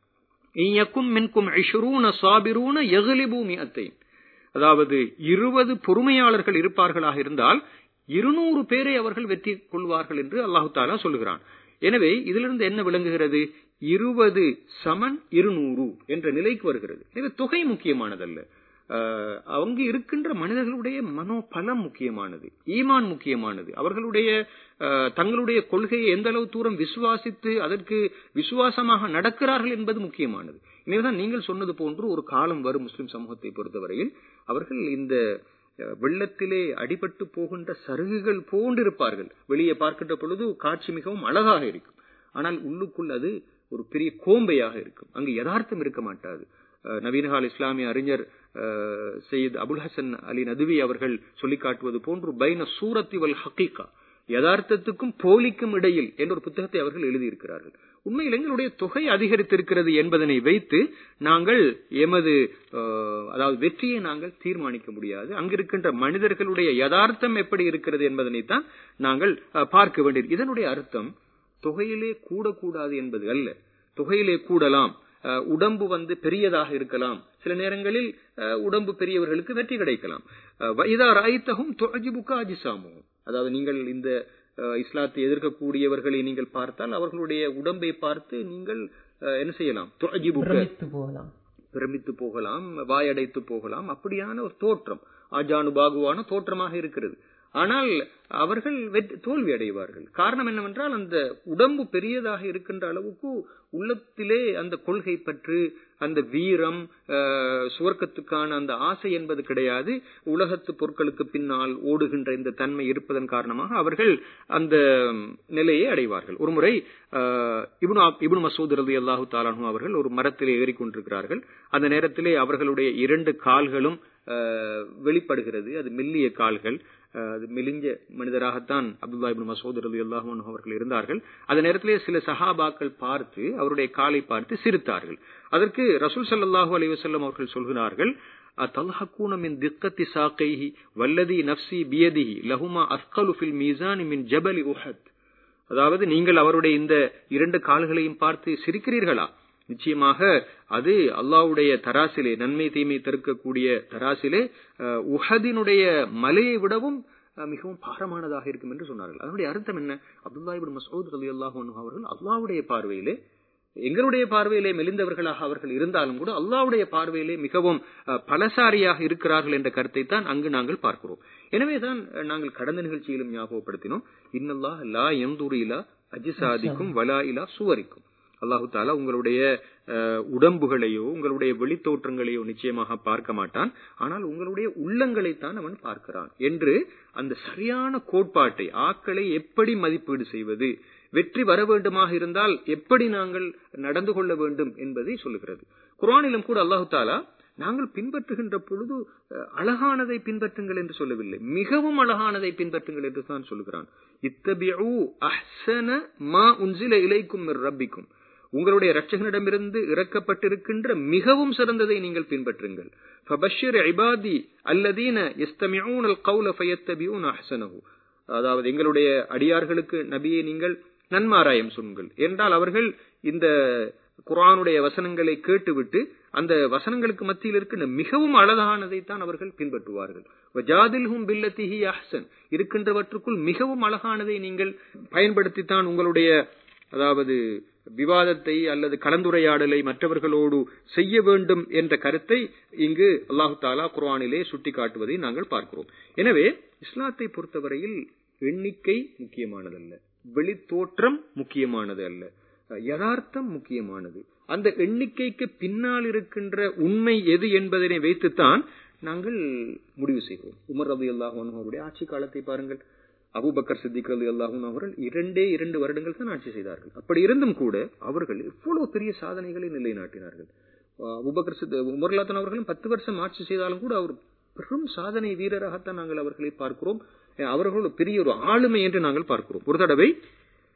இயக்கும் மின்கும் ஐஷுரூன சாபிரூன எகலிபூ மியத்தைன் அதாவது இருபது பொறுமையாளர்கள் இருப்பார்களாக இருந்தால் இருநூறு பேரை அவர்கள் வெற்றி கொள்வார்கள் என்று அல்லாஹு தாலா சொல்லுகிறான் எனவே இதிலிருந்து என்ன விளங்குகிறது இருபது சமன் இருநூறு என்ற நிலைக்கு வருகிறது எனவே தொகை முக்கியமானதல்ல அஹ், அங்கு இருக்கின்ற மனிதர்களுடைய மனோபலம் முக்கியமானது ஈமான் முக்கியமானது அவர்களுடைய அஹ், தங்களுடைய கொள்கையை எந்த அளவு தூரம் விசுவாசித்து அதற்கு விசுவாசமாக நடக்கிறார்கள் என்பது முக்கியமானது எனவேதான் நீங்கள் சொன்னது போன்று ஒரு காலம் வரும் முஸ்லிம் சமூகத்தை பொறுத்தவரையில் அவர்கள் இந்த அஹ், வெள்ளத்திலே அடிபட்டு போகின்ற சருகுகள் போன்றிருப்பார்கள் வெளியே பார்க்கின்ற பொழுது காட்சி மிகவும் அழகாக இருக்கும் ஆனால் உள்ளுக்குள் அது ஒரு பெரிய கோம்பையாக இருக்கும் அங்கு யதார்த்தம் இருக்க மாட்டாது அஹ், நவீனகால இஸ்லாமிய அறிஞர் அஹ், சையத் அபுல் ஹசன் அலி நதுவி அவர்கள் சொல்லிக் காட்டுவது போன்று பைன சூரத்தி வல் ஹக்கீகா யதார்த்தத்துக்கும் போலிக்கும் இடையில் என்ற ஒரு புத்தகத்தை அவர்கள் எழுதியிருக்கிறார்கள் உண்மையில் எங்களுடைய தொகை அதிகரித்திருக்கிறது என்பதனை வைத்து நாங்கள் எமது அஹ், அதாவது வெற்றியை நாங்கள் தீர்மானிக்க முடியாது அங்கிருக்கின்ற மனிதர்களுடைய யதார்த்தம் எப்படி இருக்கிறது என்பதனைத்தான் நாங்கள் அஹ், பார்க்க வேண்டியது இதனுடைய அர்த்தம் தொகையிலே கூடக்கூடாது என்பது அல்ல தொகையிலே கூடலாம் அஹ், உடம்பு வந்து பெரியதாக இருக்கலாம் சில நேரங்களில் அஹ், உடம்பு பெரியவர்களுக்கு வெற்றி கிடைக்கலாம் அஹ், இதா ராய்த்தகும் தொஜிபுக்கா அஜிசாமோ அதாவது நீங்கள் இந்த அஹ், இஸ்லாத்தை எதிர்க்கக்கூடியவர்களை நீங்கள் பார்த்தால் அவர்களுடைய உடம்பை பார்த்து நீங்கள் அஹ், என்ன செய்யலாம் தொஜிபுக்க பிரமித்து போகலாம் பிரமித்து போகலாம் வாயடைத்து போகலாம் அப்படியான ஒரு தோற்றம் ஆஜானு பாகுவான தோற்றமாக இருக்கிறது ஆனால் அவர்கள் வெற்றி- தோல்வி அடைவார்கள் காரணம் என்னவென்றால் அந்த உடம்பு பெரியதாக இருக்கின்ற அளவுக்கு உள்ளத்திலே அந்த கொள்கை பற்று அந்த வீரம் அஹ், சுவர்க்கத்துக்கான அந்த ஆசை என்பது கிடையாது உலகத்து பொருட்களுக்கு பின்னால் ஓடுகின்ற இந்த தன்மை இருப்பதன் காரணமாக அவர்கள் அந்த நிலையை அடைவார்கள் ஒருமுறை அஹ், இப்னு அப்- இப்னு மசூத் ரதி அல்லாஹு தாலானு அவர்கள் ஒரு மரத்திலே ஏறிக்கொண்டிருக்கிறார்கள் அந்த நேரத்திலே அவர்களுடைய இரண்டு கால்களும் அஹ், வெளிப்படுகிறது அது மெல்லிய கால்கள் அஹ், அது மெலிஞ்ச மனிதராகத்தான் அப்துல்லா இப்னு மசூத் ரதி அல்லாஹு அவர்கள் இருந்தார்கள் அந்த நேரத்திலே சில சஹாபாக்கள் பார்த்து அவருடைய காலை பார்த்து சிரித்தார்கள் அதற்கு ரசூல் ஸல்லல்லாஹு அலைஹி வஸல்லம் அவர்கள் சொல்கிறார்கள் அத்தல்ஹக்கூன மின் திக்கத்தி சாக்கைஹி வல்லதி நஃப்சி பியதிஹி லஹுமா அஸ்கலு ஃபில் மீசானி மின் ஜபலி உஹத் அதாவது நீங்கள் அவருடைய இந்த இரண்டு கால்களையும் பார்த்து சிரிக்கிறீர்களா நிச்சயமாக அது அல்லாஹ்வுடைய தராசிலே நன்மை தீமை தடுக்கக்கூடிய தராசிலே அஹ், உஹதினுடைய மலையை விடவும் அஹ், மிகவும் பாரமானதாக இருக்கும் என்று சொன்னார்கள் அதனுடைய அர்த்தம் என்ன அப்துல்லா இப்னு மஸ்ஊத் ரலியல்லாஹு அன்ஹு அவர்கள் அல்லாஹ்வுடைய பார்வையிலே எங்களுடைய பார்வையிலே மெலிந்தவர்களாக அவர்கள் இருந்தாலும் கூட அல்லாஹ்வுடைய பார்வையிலே மிகவும் அஹ், பலசாரியாக இருக்கிறார்கள் என்ற கருத்தை தான் அங்கு நாங்கள் பார்க்கிறோம் எனவேதான் அஹ், நாங்கள் கடந்த நிகழ்ச்சியிலும் ஞாபகப்படுத்தினோம் இன்னல்லாஹ் லா எந்தூர் இலா அஜிசாதிக்கும் வலா இலா சுவரிக்கும் அல்லாஹு தாலா உங்களுடைய அஹ், உடம்புகளையோ உங்களுடைய வெளித்தோற்றங்களையோ நிச்சயமாக பார்க்க மாட்டான் ஆனால் உங்களுடைய உள்ளங்களைத்தான் அவன் பார்க்கிறான் என்று அந்த சரியான கோட்பாட்டை ஆக்களை எப்படி மதிப்பீடு செய்வது வெற்றி வர வேண்டுமாக இருந்தால் எப்படி நாங்கள் நடந்து கொள்ள வேண்டும் என்பதை சொல்லுகிறது குர்ஆனிலும் கூட அல்லாஹு தாலா நாங்கள் பின்பற்றுகின்ற பொழுது அஹ், அழகானதை பின்பற்றுங்கள் என்று சொல்லவில்லை மிகவும் அழகானதை பின்பற்றுங்கள் என்று தான் சொல்லுகிறான் இத்தபிஉ அஹ்சன மா உன்சில இலைக்கும் மிர் ரப்பிக்கும் உங்களுடைய இரட்சகனிடமிருந்து இறக்கப்பட்டிருக்கின்ற மிகவும் சிறந்ததை நீங்கள் பின்பற்றுங்கள் ஃபபஷ்ஷிர் இபாதி அல்லதீன யஸ்தமிஊன அல்-கௌல ஃபயத்தபிஊன அஹ்சனஹு அதாவது எங்களுடைய அடியார்களுக்கு நபியை நீங்கள் நன்மாராயம் சொல்லுங்கள் என்றால் அவர்கள் இந்த குர்ஆனுடைய வசனங்களை கேட்டுவிட்டு அந்த வசனங்களுக்கு மத்தியில் இருக்கின்ற மிகவும் அழகானதை தான் அவர்கள் பின்பற்றுவார்கள் வஜாதில்ஹும் பில்லத்திஹி அஹ்சன் இருக்கின்றவற்றுக்குள் மிகவும் அழகானதை நீங்கள் பயன்படுத்தித்தான் உங்களுடைய அதாவது விவாதத்தை அல்லது கலந்துரையாடலை மற்றவர்களோடு செய்ய வேண்டும் என்ற கருத்தை இங்கு அல்லாஹு தாலா குர்ஆனிலே சுட்டிக்காட்டுவதை நாங்கள் பார்க்கிறோம் எனவே இஸ்லாத்தை பொறுத்தவரையில் எண்ணிக்கை முக்கியமானதல்ல வெளித்தோற்றம் முக்கியமானது அல்ல யதார்த்தம் முக்கியமானது அந்த எண்ணிக்கைக்கு பின்னால் இருக்கின்ற உண்மை எது என்பதனை வைத்துத்தான் நாங்கள் முடிவு செய்கிறோம் உமர் ரபி அல்லாஹன் அவருடைய ஆட்சி காலத்தை பாருங்கள் அபூபக்கர் சித்திக் அலி அல்லாஹூன் அவர்கள் இரண்டே இரண்டு வருடங்கள் தான் ஆட்சி செய்தார்கள் அப்படி இருந்தும் கூட அவர்கள் எவ்வளவு பெரிய சாதனைகளை நிலைநாட்டினார்கள் அஹ் அபூபக்கர் சித் உமர்லாத்தன் அவர்களும் பத்து வருஷம் ஆட்சி செய்தாலும் கூட அவர் பெரும் சாதனை வீரராகத்தான் நாங்கள் அவர்களை பார்க்கிறோம் அஹ் அவர்கள் ஒரு பெரிய ஒரு ஆளுமை என்று நாங்கள் பார்க்கிறோம் ஒரு தடவை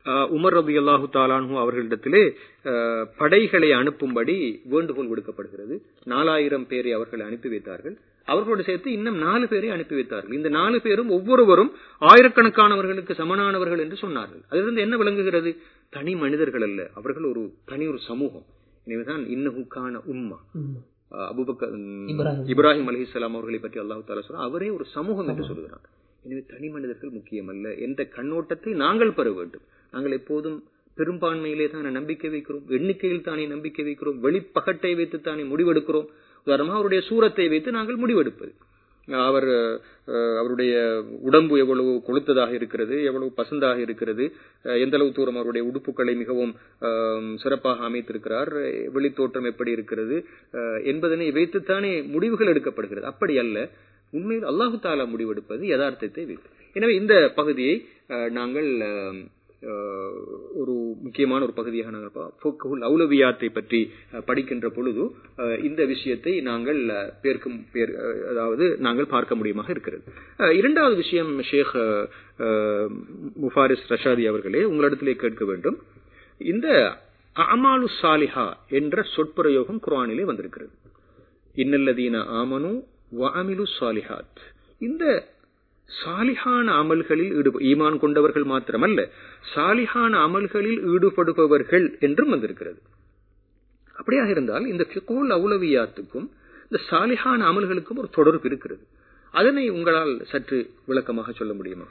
அஹ், உமர் ரபி அல்லாஹு தாலானு அவர்களிடத்திலே அஹ், படைகளை அனுப்பும்படி வேண்டுகோள் விடுக்கப்படுகிறது நாலாயிரம் பேரை அவர்கள் அனுப்பி வைத்தார்கள் அவர்களோடு சேர்த்து இன்னும் நாலு பேரை அனுப்பி வைத்தார்கள் இந்த நாலு பேரும் ஒவ்வொருவரும் ஆயிரக்கணக்கானவர்களுக்கு சமனானவர்கள் என்று சொன்னார்கள் அதிலிருந்து என்ன விளங்குகிறது தனி மனிதர்கள் அல்ல அவர்கள் ஒரு தனி ஒரு சமூகம் எனவேதான் இன்னஹுக்கான உம்மா அஹ் அபூபக்கர் ம், இப்ராஹிம். இப்ராஹிம் அலைஹிஸ்ஸலாம் அவர்களை பற்றி அல்லாஹ் தாலா சொல்றான் அவரே ஒரு சமூகம் என்று சொல்கிறான் எனவே தனி மனிதர்கள் முக்கியமல்ல என்ற கண்ணோட்டத்தை நாங்கள் பெற வேண்டும் நாங்கள் எப்போதும் பெரும்பான்மையிலே தானே நம்பிக்கை வைக்கிறோம் எண்ணிக்கையில் தானே நம்பிக்கை வைக்கிறோம் வெளிப்பகட்டை வைத்து தானே முடிவெடுக்கிறோம் உதாரணமாக அவருடைய சூரத்தை வைத்து நாங்கள் முடிவெடுப்பது அவர் அஹ், அவருடைய உடம்பு எவ்வளவு கொளுத்ததாக இருக்கிறது எவ்வளவு பசுந்தாக இருக்கிறது அஹ், எந்த அளவு தூரம் அவருடைய உடுப்புகளை மிகவும் அஹ், சிறப்பாக அமைத்திருக்கிறார் அஹ், வெளித்தோற்றம் எப்படி இருக்கிறது அஹ், என்பதனை வைத்துத்தானே முடிவுகள் எடுக்கப்படுகிறது அப்படி அல்ல உண்மையில் அல்லாஹு தாலா முடிவெடுப்பது யதார்த்தத்தை வைத்து எனவே இந்த பகுதியை அஹ், நாங்கள் அஹ், அஹ், ஒரு முக்கியமான ஒரு பகுதியாக நாங்கள் பா- ஃபுக்ஹுல் அவுலவியாத்தை பற்றி அஹ், படிக்கின்ற பொழுது அஹ், இந்த விஷயத்தை நாங்கள் அஹ், பேர்க்கும் பேர் அஹ், அதாவது நாங்கள் பார்க்க முடியுமாக இருக்கிறது அஹ், இரண்டாவது விஷயம் ஷேக் அஹ், அஹ், முஃபாரிஸ் ரஷாதி அவர்களே உங்களிடத்திலே கேட்க வேண்டும் இந்த அமாலு சாலிஹா என்ற சொற்பிரயோகம் குர்ஆனிலே வந்திருக்கிறது இன்னல்லதீன ஆமனு வஅமிலு சாலிஹாத் இந்த சாலிஹான அமல்களில் ஈடுப ஈமான் கொண்டவர்கள் மாத்திரமல்ல சாலிஹான அமல்களில் ஈடுபடுபவர்கள் என்றும் வந்திருக்கிறது அப்படியாக இருந்தால் இந்த ஃபிகூல் அவுலவியாத்துக்கும் இந்த சாலிஹான அமல்களுக்கும் ஒரு தொடர்பு இருக்கிறது அதனை உங்களால் சற்று விளக்கமாக சொல்ல முடியுமா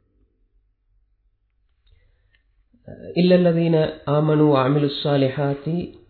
إلا الذين آمنوا وعملوا الصالحات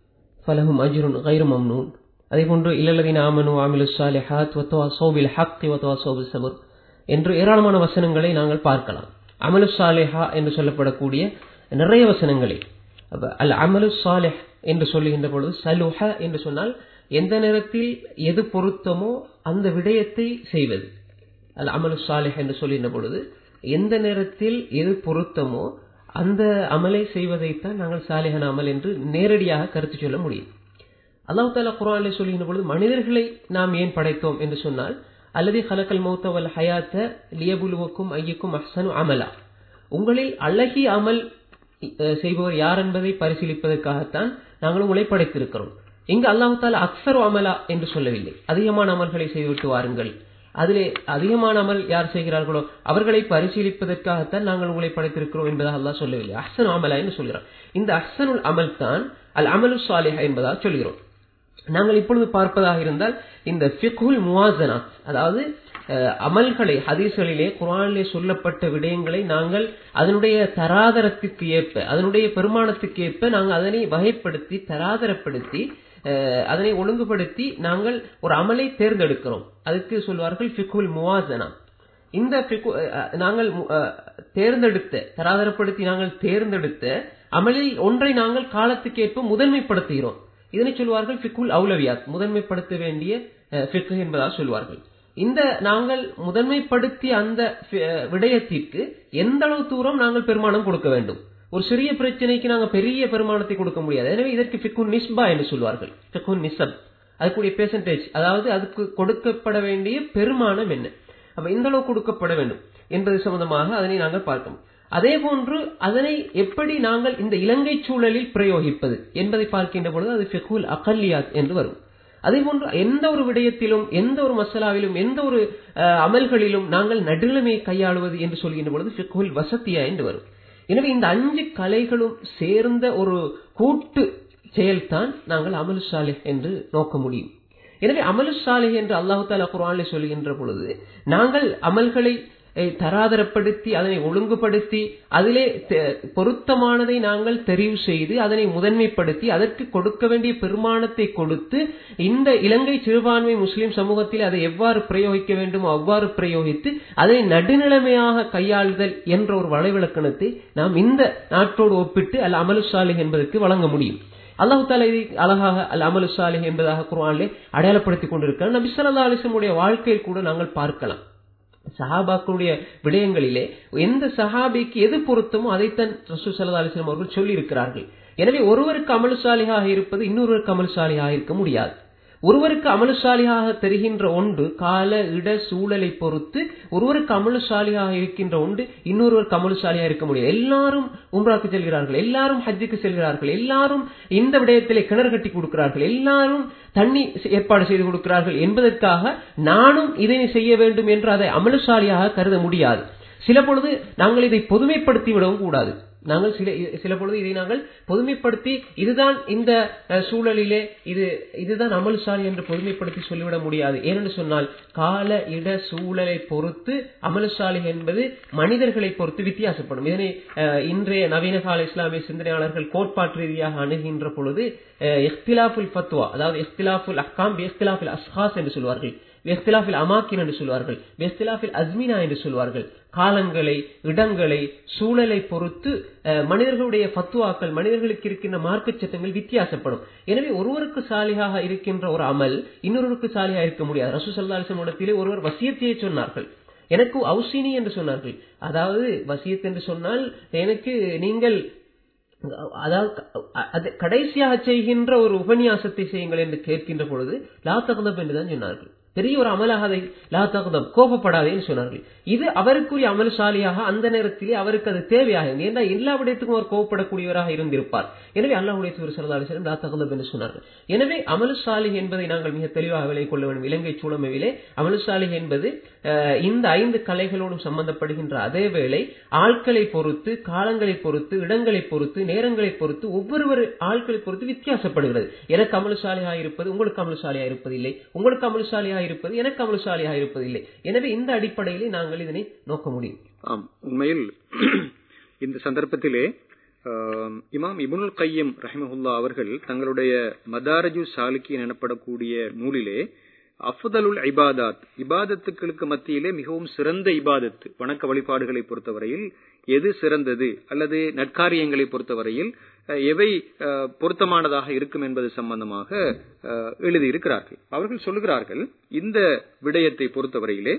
فلهم أجر غير ممنون அதே போன்று இல்லல்லதீன ஆமனு ஆமிலு சாலிஹாத் வத்தவாசோ பில் ஹக் வத்தவாசோ பில் சபர் என்று ஏராளமான வசனங்களை நாங்கள் பார்க்கலாம் அமலு சாலிஹா என்று சொல்லப்படக்கூடிய நிறைய வசனங்களை அப்ப அல் அமலு சாலிஹ் என்று சொல்லுகின்ற பொழுது சலுஹ என்று சொன்னால் எந்த நேரத்தில் எது பொருத்தமோ அந்த விடயத்தை செய்வது அல் அமலு சாலிஹ் என்று சொல்லுகின்ற பொழுது எந்த நேரத்தில் எது பொருத்தமோ அந்த அமலை செய்வதைத்தான் நாங்கள் சாலிஹான அமல் என்று நேரடியாக கருத்து சொல்ல முடியும் அல்லாஹ் தாலா குரானிலே சொல்லுகின்ற பொழுது மனிதர்களை நாம் ஏன் படைத்தோம் என்று சொன்னால் அல்லது ஹலக்கல் மௌத்த வல் ஹயாத்த லியபுலுவக்கும் ஐயக்கும் அஹ்சனு அமலா உங்களில் அழகிய அமல் அஹ், செய்பவர் யார் என்பதை பரிசீலிப்பதற்காகத்தான் நாங்கள் உங்களை படைத்திருக்கிறோம் இங்கு அல்லாஹ் தாலா அக்சரு அமலா என்று சொல்லவில்லை அதிகமான அமல்களை செய்துவிட்டு வாருங்கள் அதிலே அதிகமான அமல் யார் செய்கிறார்களோ அவர்களை பரிசீலிப்பதற்காகத்தான் நாங்கள் உங்களை படைத்திருக்கிறோம் என்பதாக அல்லாஹ் சொல்லவில்லை அஹ்சனு அமலா என்று சொல்கிறான் இந்த அஹ்சனுல் அமல் தான் அல் அமலு சாலிஹா என்பதாக சொல்கிறோம் நாங்கள் இப்பொழுது பார்ப்பதாக இருந்தால் இந்த ஃபிகுல் முவாசனாத் அதாவது அஹ், அமல்களை ஹதீஸ்களிலே குர்ஆனிலே சொல்லப்பட்ட விடயங்களை நாங்கள் அதனுடைய தராதரத்துக்கு ஏற்ப அதனுடைய பெருமானத்துக்கு ஏற்ப நாங்கள் அதனை வகைப்படுத்தி தராதரப்படுத்தி அஹ், அதனை ஒழுங்குபடுத்தி நாங்கள் ஒரு அமலை தேர்ந்தெடுக்கிறோம் அதுக்கு சொல்வார்கள் ஃபிகுல் முவாசனா இந்த ஃபிகு- அஹ், நாங்கள் மு- அஹ், தேர்ந்தெடுத்த தராதரப்படுத்தி நாங்கள் தேர்ந்தெடுத்த அமலில் ஒன்றை நாங்கள் காலத்துக்கேற்ப முதன்மைப்படுத்துகிறோம் இதனை சொல்வார்கள் ஃபிக்குல் அவுலவியாத் முதன்மைப்படுத்த வேண்டிய அஹ், ஃபிக்கு என்பதாக சொல்வார்கள் இந்த நாங்கள் முதன்மைப்படுத்திய அந்த ஃபி- அஹ், விடயத்திற்கு எந்த அளவு தூரம் நாங்கள் பெருமானம் கொடுக்க வேண்டும் ஒரு சிறிய பிரச்சனைக்கு நாங்கள் பெரிய பெருமானத்தை கொடுக்க முடியாது எனவே இதற்கு ஃபிக்குன் நிஸ்பா என்று சொல்வார்கள் ஃபிக்குன் நிசப் அதுக்குரிய பெர்சன்டேஜ் அதாவது அதுக்கு கொடுக்கப்பட வேண்டிய பெருமானம் என்ன அப்ப இந்த அளவு கொடுக்கப்பட வேண்டும் என்பது சம்பந்தமாக அதனை நாங்கள் பார்க்கணும் அதே போன்று அதனை எப்படி நாங்கள் இந்த இலங்கை சூழலில் பிரயோகிப்பது என்பதை பார்க்கின்ற பொழுது அது ஃபிகுல் அகல்லியாத் என்று வரும் அதே போன்று எந்த ஒரு விடயத்திலும் எந்த ஒரு மசாலாவிலும் எந்த ஒரு அஹ், அமல்களிலும் நாங்கள் நடுநிலைமையை கையாளுவது என்று சொல்கின்ற பொழுது ஃபிகுல் வசத்தியா என்று வரும் எனவே இந்த அஞ்சு கலைகளும் சேர்ந்த ஒரு கூட்டு செயல்தான் நாங்கள் அமலு சாலிஹ் என்று நோக்க முடியும் எனவே அமலு சாலிஹ் என்று அல்லாஹு தாலா குர்ஆனிலே சொல்கின்ற பொழுது நாங்கள் அமல்களை அஹ், தராதரப்படுத்தி அதனை ஒழுங்குபடுத்தி அதிலே தெ- பொருத்தமானதை நாங்கள் தெரிவு செய்து அதனை முதன்மைப்படுத்தி அதற்கு கொடுக்க வேண்டிய பெருமானத்தை கொடுத்து இந்த இலங்கை சிறுபான்மை முஸ்லிம் சமூகத்தில் அதை எவ்வாறு பிரயோகிக்க வேண்டுமோ அவ்வாறு பிரயோகித்து அதை நடுநிலைமையாக கையாளுதல் என்ற ஒரு வலைவிலக்கணத்தை நாம் இந்த நாட்டோடு ஒப்பிட்டு அல் அமலு சாலிஹ் என்பதற்கு வழங்க முடியும் அல்லாஹு தாலா இதை அழகாக அல் அமலு சாலிஹ் என்பதாக குர்ஆனிலே அடையாளப்படுத்திக் கொண்டிருக்கிறார் நபி ஸல்லல்லாஹு அலைஹி வஸல்லம் உடைய வாழ்க்கையில் கூட நாங்கள் பார்க்கலாம் சஹாபாக்களுடைய விடயங்களிலே எந்த சஹாபிக்கு எது பொருத்தமோ அதைத்தான் ரசூல் ஸல்லல்லாஹு அலைஹி வஸல்லம் அவர்கள் சொல்லி இருக்கிறார்கள் எனவே ஒருவருக்கு அமல் சாலிஹாக இருப்பது இன்னொருவருக்கு அமல் சாலிஹாக இருக்க முடியாது ஒருவருக்கு அமலுசாலியாக தெரிகின்ற ஒன்று கால இட சூழலை பொறுத்து ஒருவருக்கு அமலுசாலியாக இருக்கின்ற ஒன்று இன்னொருவருக்கு அமலுசாலியாக இருக்க முடியாது எல்லாரும் உம்ராக்கு செல்கிறார்கள் எல்லாரும் ஹஜ்ஜுக்கு செல்கிறார்கள் எல்லாரும் இந்த விடயத்திலே கிணறு கட்டி கொடுக்கிறார்கள் எல்லாரும் தண்ணி ஏற்பாடு செய்து கொடுக்கிறார்கள் என்பதற்காக நானும் இதனை செய்ய வேண்டும் என்று அதை அமலுசாலியாக கருத முடியாது சில பொழுது நாங்கள் இதை பொதுமைப்படுத்தி விடவும் கூடாது நாங்கள் சில சில பொழுது இதை நாங்கள் பொதுமைப்படுத்தி இதுதான் இந்த அஹ், சூழலிலே இது இதுதான் அமல்சாலி என்று பொதுமைப்படுத்தி சொல்லிவிட முடியாது ஏனென்று சொன்னால் கால இட சூழலை பொறுத்து அமல்சாலி என்பது மனிதர்களை பொறுத்து வித்தியாசப்படும் இதனை அஹ், இன்றைய நவீன கால இஸ்லாமிய சிந்தனையாளர்கள் கோட்பாட்டு ரீதியாக அணுகின்ற பொழுது எஃப்திலாஃபுல் ஃபத்வா அதாவது எஃப்திலாஃபுல் அக்காம் எஃப்திலாஃபுல் அஸ்ஹாஸ் என்று சொல்வார்கள் வெஸ்திலாஃபில் அமாக்கின் என்று சொல்வார்கள் வெஸ்திலாஃபில் அஸ்மினா என்று சொல்வார்கள் காலங்களை இடங்களை சூழலை பொறுத்து அஹ், மனிதர்களுடைய ஃபத்துவாக்கள் மனிதர்களுக்கு இருக்கின்ற மார்க்க சட்டங்கள் வித்தியாசப்படும் எனவே ஒருவருக்கு சாலியாக இருக்கின்ற ஒரு அமல் இன்னொருவருக்கு சாலியாக இருக்க முடியாது ரசூ சல்லாசம் இடத்திலே ஒருவர் வசியத்தையே சொன்னார்கள் எனக்கு அவுசினி என்று சொன்னார்கள் அதாவது வசியத் என்று சொன்னால் எனக்கு நீங்கள் அதாவது அ- அது கடைசியாக செய்கின்ற ஒரு உபன்யாசத்தை செய்யுங்கள் என்று கேட்கின்ற பொழுது லா தகுதம் என்றுதான் சொன்னார்கள் பெரிய ஒரு அமலாக அதை லா தகுதம் கோபப்படாதேன்னு சொன்னார்கள் இது அவருக்குரிய அமல்சாலியாக அந்த நேரத்திலே அவருக்கு அது தேவையாக இருந்தது ஏன்னா எல்லா விடயத்துக்கும் அவர் கோபப்படக்கூடியவராக இருந்திருப்பார் எனவே அல்லாஹுடைய தூர் சரதாலிசனம் லா தகுதம் என்று சொன்னார்கள் எனவே அமலுசாலி என்பதை நாங்கள் மிக தெளிவாக விலை கொள்ள வேண்டும் இலங்கை சூழமையிலே அமலுசாலி என்பது அஹ், இந்த ஐந்து கலைகளோடும் சம்பந்தப்படுகின்ற அதே வேளை ஆட்களை பொறுத்து காலங்களை பொறுத்து இடங்களை பொறுத்து நேரங்களை பொறுத்து ஒவ்வொருவர் ஆட்களை பொறுத்து வித்தியாசப்படுகிறது எனக்கு அமலுசாலியாக இருப்பது உங்களுக்கு அமலுசாலியாக இருப்பதில்லை உங்களுக்கு அமலுசாலியாக இருப்பது எனக்கு அமலுசாலியாக இருப்பதில்லை எனவே இந்த அடிப்படையிலே நாங்கள் இதனை நோக்க முடியும் ஆம் உண்மையில் இந்த சந்தர்ப்பத்திலே ஆம், இமாம் இபுனுல் கையம் ரஹிமஹுல்லா அவர்கள் தங்களுடைய மதாரஜு சாலிக்கின் எனப்படக்கூடிய நூலிலே அஃதலுல் இபாதாத் இபாதத்துக்களுக்கு மத்தியிலே மிகவும் சிறந்த இபாதத்து வணக்க வழிபாடுகளை பொறுத்தவரையில் எது சிறந்தது அல்லது நற்காரியங்களை பொறுத்தவரையில் அஹ், எவை அஹ், பொருத்தமானதாக இருக்கும் என்பது சம்பந்தமாக அஹ், எழுதியிருக்கிறார்கள் அவர்கள் சொல்லுகிறார்கள் இந்த விடயத்தை பொறுத்தவரையிலே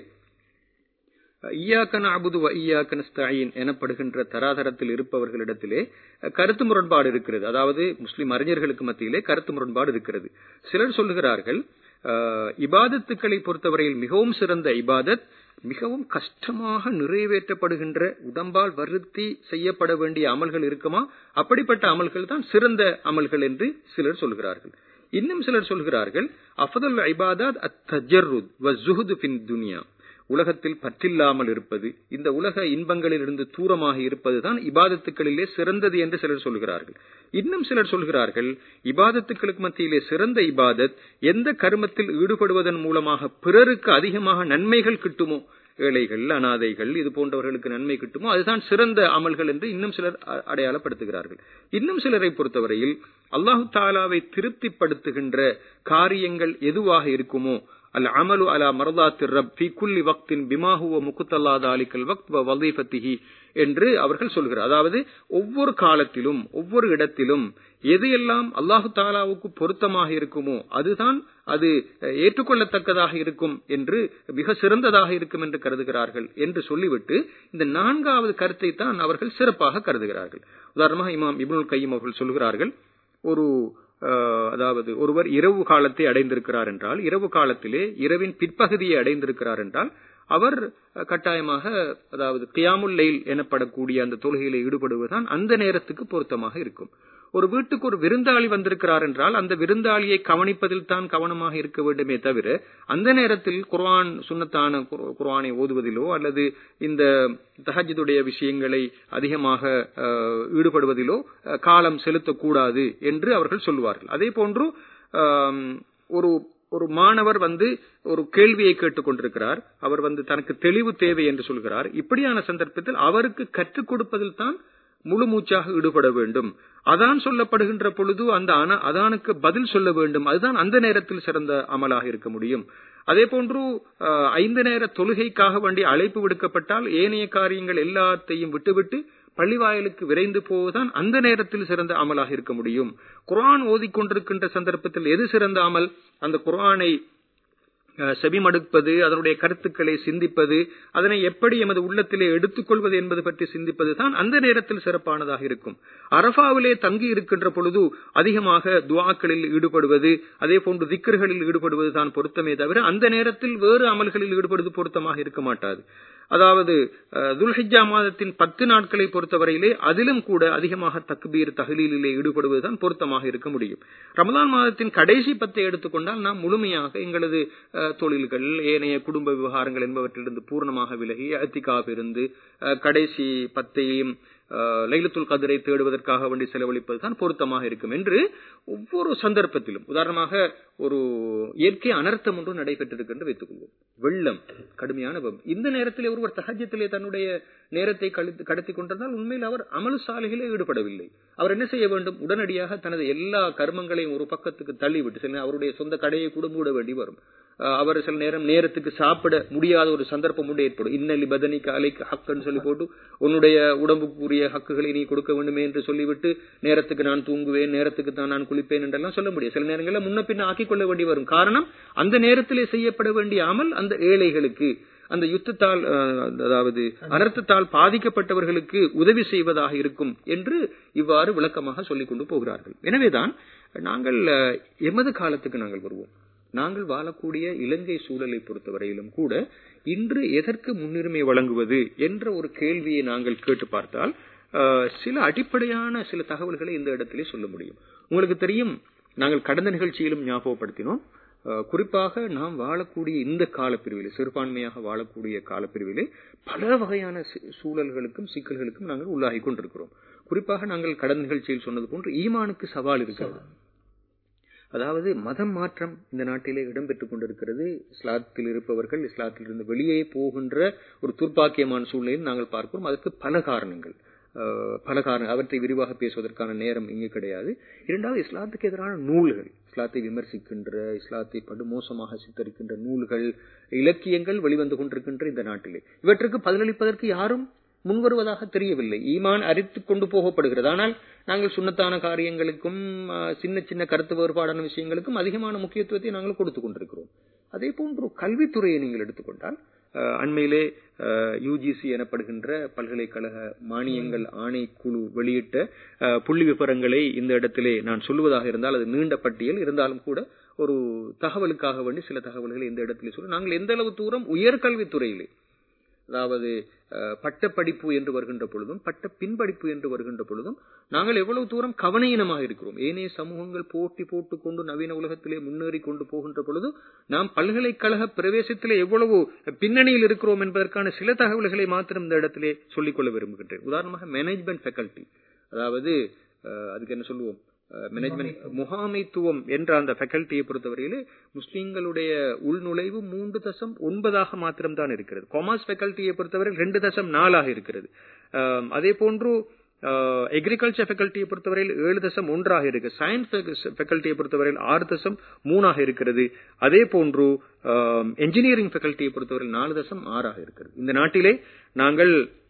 ஈயாக்கன் அபுது ஈயாக்கன் ஸ்தாயின் எனப்படுகின்ற தராதரத்தில் இருப்பவர்களிடத்திலே அஹ், கருத்து முரண்பாடு இருக்கிறது அதாவது முஸ்லிம் அறிஞர்களுக்கு மத்தியிலே கருத்து முரண்பாடு இருக்கிறது சிலர் சொல்லுகிறார்கள் அஹ், இபாதத்துக்களை பொறுத்தவரையில் மிகவும் சிறந்த இபாதத் மிகவும் கஷ்டமாக நிறைவேற்றப்படுகின்ற உடம்பால் வருத்தி செய்யப்பட வேண்டிய அமல்கள் இருக்குமா அப்படிப்பட்ட அமல்கள் தான் சிறந்த அமல்கள் என்று சிலர் சொல்கிறார்கள் இன்னும் சிலர் சொல்கிறார்கள் அஃதல் இபாதத் அத் தஜர்ருத் வ ஜுஹுது ஃபின் துனியா உலகத்தில் பற்றில்லாமல் இருப்பது இந்த உலக இன்பங்களிலிருந்து தூரமாக இருப்பதுதான் இபாதத்துக்களிலே சிறந்தது என்று சிலர் சொல்கிறார்கள் இன்னும் சிலர் சொல்கிறார்கள் இபாதத்துக்களுக்கு மத்தியிலே சிறந்த இபாதத் எந்த கர்மத்தில் ஈடுபடுவதன் மூலமாக பிறருக்கு அதிகமாக நன்மைகள் கிட்டுமோ ஏழைகள் அனாதைகள் இது போன்றவர்களுக்கு நன்மை கிட்டுமோ அதுதான் சிறந்த அமல்கள் என்று இன்னும் சிலர் அ- அடையாளப்படுத்துகிறார்கள் இன்னும் சிலரை பொறுத்தவரையில் அல்லாஹு தாலாவை திருப்திப்படுத்துகின்ற காரியங்கள் எதுவாக இருக்குமோ அல் அமலு அலா மரதாத்து ரப் ஃபி குல்லி வக்தின் பிமாஹுவ முகுத்தல்லா தாலிக்கல் வக்த் வ வதீஃபத்திஹி என்று அவர்கள் சொல்கிறார் அதாவது ஒவ்வொரு காலத்திலும் ஒவ்வொரு இடத்திலும் எது எல்லாம் அல்லாஹு தாலாவுக்கு பொருத்தமாக இருக்குமோ அதுதான் அது அஹ், ஏற்றுக்கொள்ளத்தக்கதாக இருக்கும் என்று மிக சிறந்ததாக இருக்கும் என்று கருதுகிறார்கள் என்று சொல்லிவிட்டு இந்த நான்காவது கருத்தை தான் அவர்கள் சிறப்பாக கருதுகிறார்கள் உதாரணமாக இமாம் இப்னுல் கையம் அவர்கள் சொல்கிறார்கள் ஒரு அஹ், அதாவது ஒருவர் இரவு காலத்தை அடைந்திருக்கிறார் என்றால் இரவு காலத்திலே இரவின் பிற்பகுதியை அடைந்திருக்கிறார் என்றால் அவர் அஹ், கட்டாயமாக அதாவது கியாமுல் லைல் எனப்படக்கூடிய அந்த தொழுகையில ஈடுபடுவதுதான் அந்த நேரத்துக்கு பொருத்தமாக இருக்கும் ஒரு வீட்டுக்கு ஒரு விருந்தாளி வந்திருக்கிறார் என்றால் அந்த விருந்தாளியை கவனிப்பதில் தான் கவனமாக இருக்க வேண்டுமே தவிர அந்த நேரத்தில் குர்ஆன் சுன்னத்தான குர்- குர்ஆனை ஓதுவதிலோ அல்லது இந்த தஹஜுடைய விஷயங்களை அதிகமாக அஹ், ஈடுபடுவதிலோ அஹ், காலம் செலுத்தக்கூடாது என்று அவர்கள் சொல்லுவார்கள் அதே போன்று ஆம், ஒரு ஒரு மாணவர் வந்து ஒரு கேள்வியை கேட்டுக் கொண்டிருக்கிறார் அவர் வந்து தனக்கு தெளிவு தேவை என்று சொல்கிறார் இப்படியான சந்தர்ப்பத்தில் அவருக்கு கற்றுக் கொடுப்பதில் தான் முழு மூச்சாக ஈடுபட வேண்டும் அதான் சொல்லப்படுகின்ற பொழுது அந்த அன- அதானுக்கு பதில் சொல்ல வேண்டும் அதுதான் அந்த நேரத்தில் சிறந்த அமலாக இருக்க முடியும் அதே போன்று அஹ், ஐந்து நேர தொழுகைக்காக வேண்டி அழைப்பு விடுக்கப்பட்டால் ஏனைய காரியங்கள் எல்லாத்தையும் விட்டுவிட்டு பள்ளிவாயலுக்கு விரைந்து போவதுதான் அந்த நேரத்தில் சிறந்த அமலாக இருக்க முடியும் குர்ஆன் ஓதிக்கொண்டிருக்கின்ற சந்தர்ப்பத்தில் எது சிறந்த அமல் அந்த குர்ஆனை செவிமடுப்பது அதனுடைய கருத்துக்களை சிந்திப்பது அதனை எப்படி எமது உள்ளத்திலே எடுத்துக்கொள்வது என்பது பற்றி சிந்திப்பது தான் அந்த நேரத்தில் சிறப்பானதாக இருக்கும் அரபாவிலே தங்கி இருக்கின்ற பொழுது அதிகமாக துவாக்களில் ஈடுபடுவது அதே போன்று திக்கர்களில் ஈடுபடுவது தான் பொருத்தமே தவிர அந்த நேரத்தில் வேறு அமல்களில் ஈடுபடுவது பொருத்தமாக இருக்க மாட்டாது அதாவது துல்ஹிஜா மாதத்தின் பத்து நாட்களை பொறுத்தவரையிலே அதிலும் கூட அதிகமாக தக்பீர் தகலீலிலே ஈடுபடுவதுதான் பொருத்தமாக இருக்க முடியும் ரமதான் மாதத்தின் கடைசி பத்தை எடுத்துக்கொண்டால் நாம் முழுமையாக எங்களது தொழில்கள் ஏனைய குடும்ப விவகாரங்கள் என்பவற்றிலிருந்து பூர்ணமாக விலகி அத்திகாப் இருந்து கடைசி பத்தையும் லைலத்துல் கதிரை தேடுவதற்காக வேண்டி செலவழிப்பது தான் பொருத்தமாக இருக்கும் என்று ஒவ்வொரு சந்தர்ப்பத்திலும் உதாரணமாக ஒரு இயற்கை அனர்த்தம் ஒன்று நடைபெற்றிருக்கின்ற வைத்துக் கொள்வோம் வெள்ளம் கடுமையான இந்த நேரத்தில் ஒருவர் தகஜத்திலே தன்னுடைய நேரத்தை கடத்தி கொண்டிருந்தால் உண்மையில் அவர் அமலு சாலைகளே ஈடுபடவில்லை அவர் என்ன செய்ய வேண்டும் உடனடியாக தனது எல்லா கர்மங்களையும் ஒரு பக்கத்துக்கு தள்ளிவிட்டு சில அவருடைய சொந்த கடையை கூட மூட வேண்டி வரும் அவர் சில நேரம் நேரத்துக்கு சாப்பிட முடியாத ஒரு சந்தர்ப்பம் உண்டு ஏற்படும் இன்னலி பதனிக்கு அலைக்கு ஹக்குன்னு சொல்லி போட்டு உன்னுடைய உடம்புக்குரிய ஹக்குகளை நீ கொடுக்க வேண்டுமே என்று சொல்லிவிட்டு நேரத்துக்கு நான் தூங்குவேன் நேரத்துக்கு தான் நான் குளிப்பேன் என்றெல்லாம் சொல்ல முடியும் சில நேரங்களில் முன்ன பின்ன ஆக்கிக் கொள்ள வேண்டி வரும் காரணம் அந்த நேரத்திலே செய்யப்பட வேண்டிய அமல் அந்த ஏழைகளுக்கு அந்த யுத்தத்தால் அதாவது அனர்த்தத்தால் பாதிக்கப்பட்டவர்களுக்கு உதவி செய்வதாக இருக்கும் என்று இவ்வாறு விளக்கமாக சொல்லிக் கொண்டு போகிறார்கள் எனவேதான் நாங்கள் எமது காலத்துக்கு நாங்கள் வருவோம் நாங்கள் வாழக்கூடிய இலங்கை சூழலை பொறுத்தவரையிலும் கூட இன்று எதற்கு முன்னுரிமை வழங்குவது என்ற ஒரு கேள்வியை நாங்கள் கேட்டு பார்த்தால் சில அடிப்படையான சில தகவல்களை இந்த இடத்திலே சொல்ல முடியும் உங்களுக்கு தெரியும் நாங்கள் கடந்த நிகழ்ச்சியிலும் ஞாபகப்படுத்தினோம் குறிப்பாக நாம் வாழக்கூடிய இந்த காலப்பிரிவிலே சிறுபான்மையாக வாழக்கூடிய காலப்பிரிவிலே பல வகையான சூழல்களுக்கும் சிக்கல்களுக்கும் நாங்கள் உள்ளாகி கொண்டிருக்கிறோம் குறிப்பாக நாங்கள் கடந்த நிகழ்ச்சியில் சொன்னது போன்று ஈமானுக்கு சவால் இருக்கிறது அதாவது மதம் மாற்றம் இந்த நாட்டிலே இடம்பெற்றுக் கொண்டிருக்கிறது இஸ்லாத்தில் இருப்பவர்கள் இஸ்லாத்தில் இருந்து வெளியே போகின்ற ஒரு துர்ப்பாக்கியமான சூழ்நிலையில் நாங்கள் பார்க்கிறோம் அதற்கு பல காரணங்கள் பல காரணம் அவற்றை விரிவாக பேசுவதற்கான நேரம் இங்கு கிடையாது இரண்டாவது இஸ்லாத்துக்கு எதிரான நூல்கள் இஸ்லாத்தை விமர்சிக்கின்ற இஸ்லாத்தை படுமோசமாக சித்தரிக்கின்ற நூல்கள் இலக்கியங்கள் வெளிவந்து கொண்டிருக்கின்ற இந்த நாட்டிலே இவற்றுக்கு பதிலளிப்பதற்கு யாரும் முன்வருவதாக தெரியவில்லை ஈமான் அரித்து கொண்டு போகப்படுகிறது ஆனால் நாங்கள் சுண்ணத்தான காரியங்களுக்கும் சின்ன சின்ன கருத்து வேறுபாடான விஷயங்களுக்கும் அதிகமான முக்கியத்துவத்தை நாங்கள் கொடுத்து கொண்டிருக்கிறோம் அதே போன்று கல்வித்துறையை நீங்கள் எடுத்துக்கொண்டால் அண்மையிலே யுஜிசி எனப்படுகின்ற பல்கலைக்கழக மானியங்கள் ஆணைக்குழு வெளியிட்ட புள்ளி விவரங்களை இந்த இடத்திலே நான் சொல்லுவதாக இருந்தால் அது நீண்ட பட்டியல் இருந்தாலும் கூட ஒரு தகவலுக்காக வேண்டி சில தகவல்களை இந்த இடத்திலே சொல்ல நாங்கள் எந்த அளவு தூரம் உயர்கல்வித்துறையிலே அதாவது பட்ட படிப்பு என்று வருகின்ற பொழுதும் பட்ட பின்படிப்பு என்று வருகின்ற பொழுதும் நாங்கள் எவ்வளவு தூரம் கவனையினமாக இருக்கிறோம் ஏனைய சமூகங்கள் போட்டி போட்டுக் கொண்டு நவீன உலகத்திலே முன்னேறி கொண்டு போகின்ற பொழுது நாம் பல்கலைக்கழக பிரவேசத்திலே எவ்வளவு பின்னணியில் இருக்கிறோம் என்பதற்கான சில தகவல்களை மாத்திரம் இந்த இடத்திலே சொல்லிக்கொள்ள விரும்புகின்றேன் உதாரணமாக மேனேஜ்மெண்ட் ஃபேக்கல்டி அதாவது அதுக்கு என்ன சொல்லுவோம் மேனேஜ்மெண்ட் முகாமைத்துவம் என்ற அந்த ஃபேக்கல்ட்டியை பொறுத்தவரையிலே முஸ்லீம்களுடைய உள்நுழைவு மூன்று தசம் ஒன்பதாக மாத்திரம் தான் இருக்கிறது காமர்ஸ் ஃபேக்கல்ட்டியை பொறுத்தவரை ரெண்டு தசம் நாலாக இருக்கிறது அதே போன்று எக்ரிகல்ச்சர் ஃபேக்கல்ட்டியை பொறுத்தவரையில் ஏழு தசம் ஒன்றாக இருக்கு சயின்ஸ் ஃபேக்கல்ட்டியை பொறுத்தவரையில் ஆறு தசம் மூணாக இருக்கிறது அதே போன்று என்ஜினியரிங் ஃபேக்கல்ட்டியை பொறுத்தவரையில் நாலு தசம் ஆறாக இருக்கிறது இந்த நாட்டிலே நாங்கள்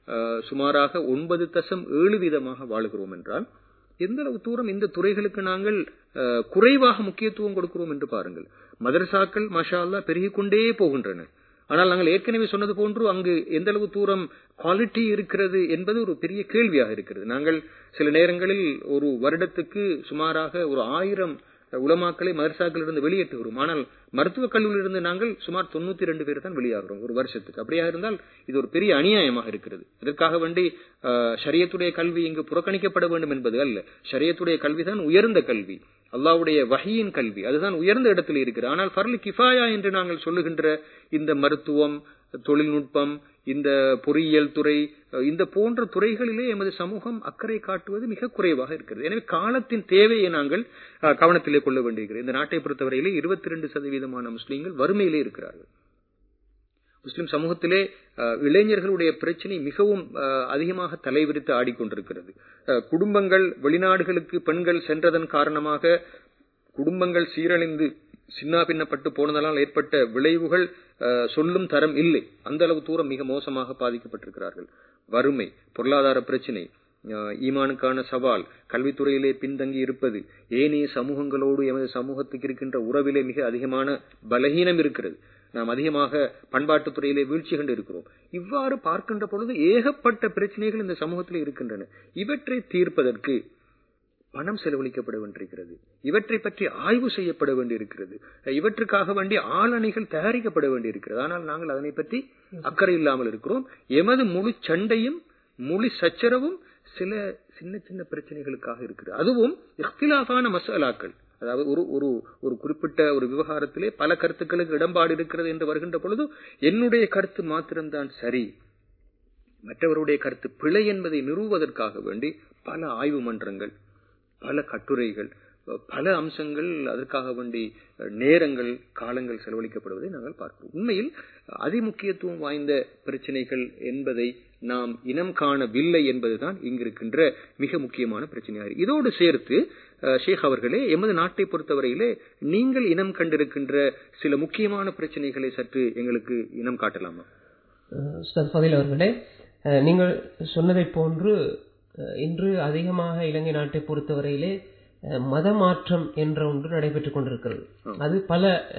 சுமாராக ஒன்பது தசம் ஏழு வீதமாக வாழுகிறோம் என்றால் எந்த அளவு தூரம் இந்த துறைகளுக்கு நாங்கள் குறைவாக முக்கியத்துவம் கொடுக்கிறோம் என்று பாருங்கள் மதரசாக்கள் மஷா அல்லா பெருகிக் கொண்டே போகின்றன ஆனால் நாங்கள் ஏற்கனவே சொன்னது போன்று அங்கு எந்த அளவு தூரம் குவாலிட்டி இருக்கிறது என்பது ஒரு பெரிய கேள்வியாக இருக்கிறது நாங்கள் சில நேரங்களில் ஒரு வருடத்துக்கு சுமாராக ஒரு ஆயிரம் உலமாக்களை மதரசாக்களிலிருந்து வெளியேற்றுகிறோம் ஆனால் மருத்துவக் கல்லூரியிலிருந்து நாங்கள் சுமார் தொண்ணூத்தி ரெண்டு பேர் தான் வெளியாகிறோம் ஒரு வருஷத்துக்கு அப்படியாக இருந்தால் இது ஒரு பெரிய அநியாயமாக இருக்கிறது இதற்காக வேண்டி ஷரியத்துடைய கல்வி இங்கு புறக்கணிக்கப்பட வேண்டும் என்பது அல்ல ஷரியத்துடைய கல்விதான் உயர்ந்த கல்வி அல்லாவுடைய வகையின் கல்வி அதுதான் உயர்ந்த இடத்தில் இருக்கிறது ஆனால் ஃபர்லி கிஃபாயா என்று நாங்கள் சொல்லுகின்ற இந்த மருத்துவம் தொழில்நுட்பம் இந்த பொறியியல் துறை இந்த போன்ற துறைகளிலே எமது சமூகம் அக்கறை காட்டுவது மிக குறைவாக இருக்கிறது எனவே காலத்தின் தேவையை நாங்கள் கவனத்திலே கொள்ள வேண்டியிருக்கிறது இந்த நாட்டை பொறுத்தவரையிலே இருபத்தி ரெண்டு சதவீதமான முஸ்லீம்கள் வறுமையிலே இருக்கிறார்கள் முஸ்லிம் சமூகத்திலே இளைஞர்களுடைய பிரச்சனை மிகவும் அதிகமாக தலைவிரித்து ஆடிக்கொண்டிருக்கிறது குடும்பங்கள் வெளிநாடுகளுக்கு பெண்கள் சென்றதன் காரணமாக குடும்பங்கள் சீரழிந்து சின்னா பின்னப்பட்டு போனதனால் ஏற்பட்ட விளைவுகள் சொல்லும் தரம் இல்லை அந்த அளவு தூரம் மிக மோசமாக பாதிக்கப்பட்டிருக்கிறார்கள் வறுமை பொருளாதார பிரச்சினை ஈமானுக்கான சவால் கல்வித்துறையிலே பின்தங்கி இருப்பது ஏனைய சமூகங்களோடு எமது சமூகத்துக்கு இருக்கின்ற உறவிலே மிக அதிகமான பலகீனம் இருக்கிறது நாம் அதிகமாக பண்பாட்டுத் துறையிலே வீழ்ச்சி கண்டு இருக்கிறோம் இவ்வாறு பார்க்கின்ற பொழுது ஏகப்பட்ட பிரச்சனைகள் இந்த சமூகத்தில் இருக்கின்றன இவற்றை தீர்ப்பதற்கு பணம் செலவழிக்கப்பட வேண்டியிருக்கிறது இவற்றை பற்றி ஆய்வு செய்யப்பட வேண்டியிருக்கிறது இவற்றுக்காக வேண்டிய ஆளணிகள் தயாரிக்கப்பட வேண்டியிருக்கிறது ஆனால் நாங்கள் அதனை பற்றி அக்கறை இல்லாமல் இருக்கிறோம் எமது முழு சண்டையும் முழு சச்சரவும் சில சின்ன சின்ன பிரச்சனைகளுக்காக இருக்குது அதுவும் இஃப்திலாஃபான மசாலாக்கள் அதாவது ஒரு ஒரு ஒரு குறிப்பிட்ட ஒரு விவகாரத்திலே பல கருத்துக்களுக்கு இடம்பாடு இருக்கிறது என்று வருகின்ற பொழுது என்னுடைய கருத்து மாத்திரம்தான் சரி மற்றவருடைய கருத்து பிழை என்பதை நிறுவுவதற்காக வேண்டி பல ஆய்வு மன்றங்கள் பல கட்டுரைகள் பல அம்சங்கள் அதற்காக வேண்டி நேரங்கள் காலங்கள் செலவழிக்கப்படுவதை நாங்கள் பார்க்கிறோம் உண்மையில் அதிமுக்கியத்துவம் வாய்ந்த பிரச்சனைகள் என்பதை நாம் இனம் காணவில்லை என்பதுதான் இங்கிருக்கின்ற மிக முக்கியமான பிரச்சனையாக இதோடு சேர்த்து ஷேக் அவர்களே எமது நாட்டை பொறுத்தவரையிலே நீங்கள் இனம் கண்டிருக்கின்ற சில முக்கியமான பிரச்சனைகளை சற்று எங்களுக்கு இனம் காட்டலாமா ஃபதில் அவர்களே நீங்கள் சொன்னதை போன்று இன்று அதிகமாக இலங்கை நாட்டை பொறுத்தவரையிலே மத மாற்றம் என்ற ஒன்று நடைபெற்றுக் கொண்டிருக்கிறது அது பல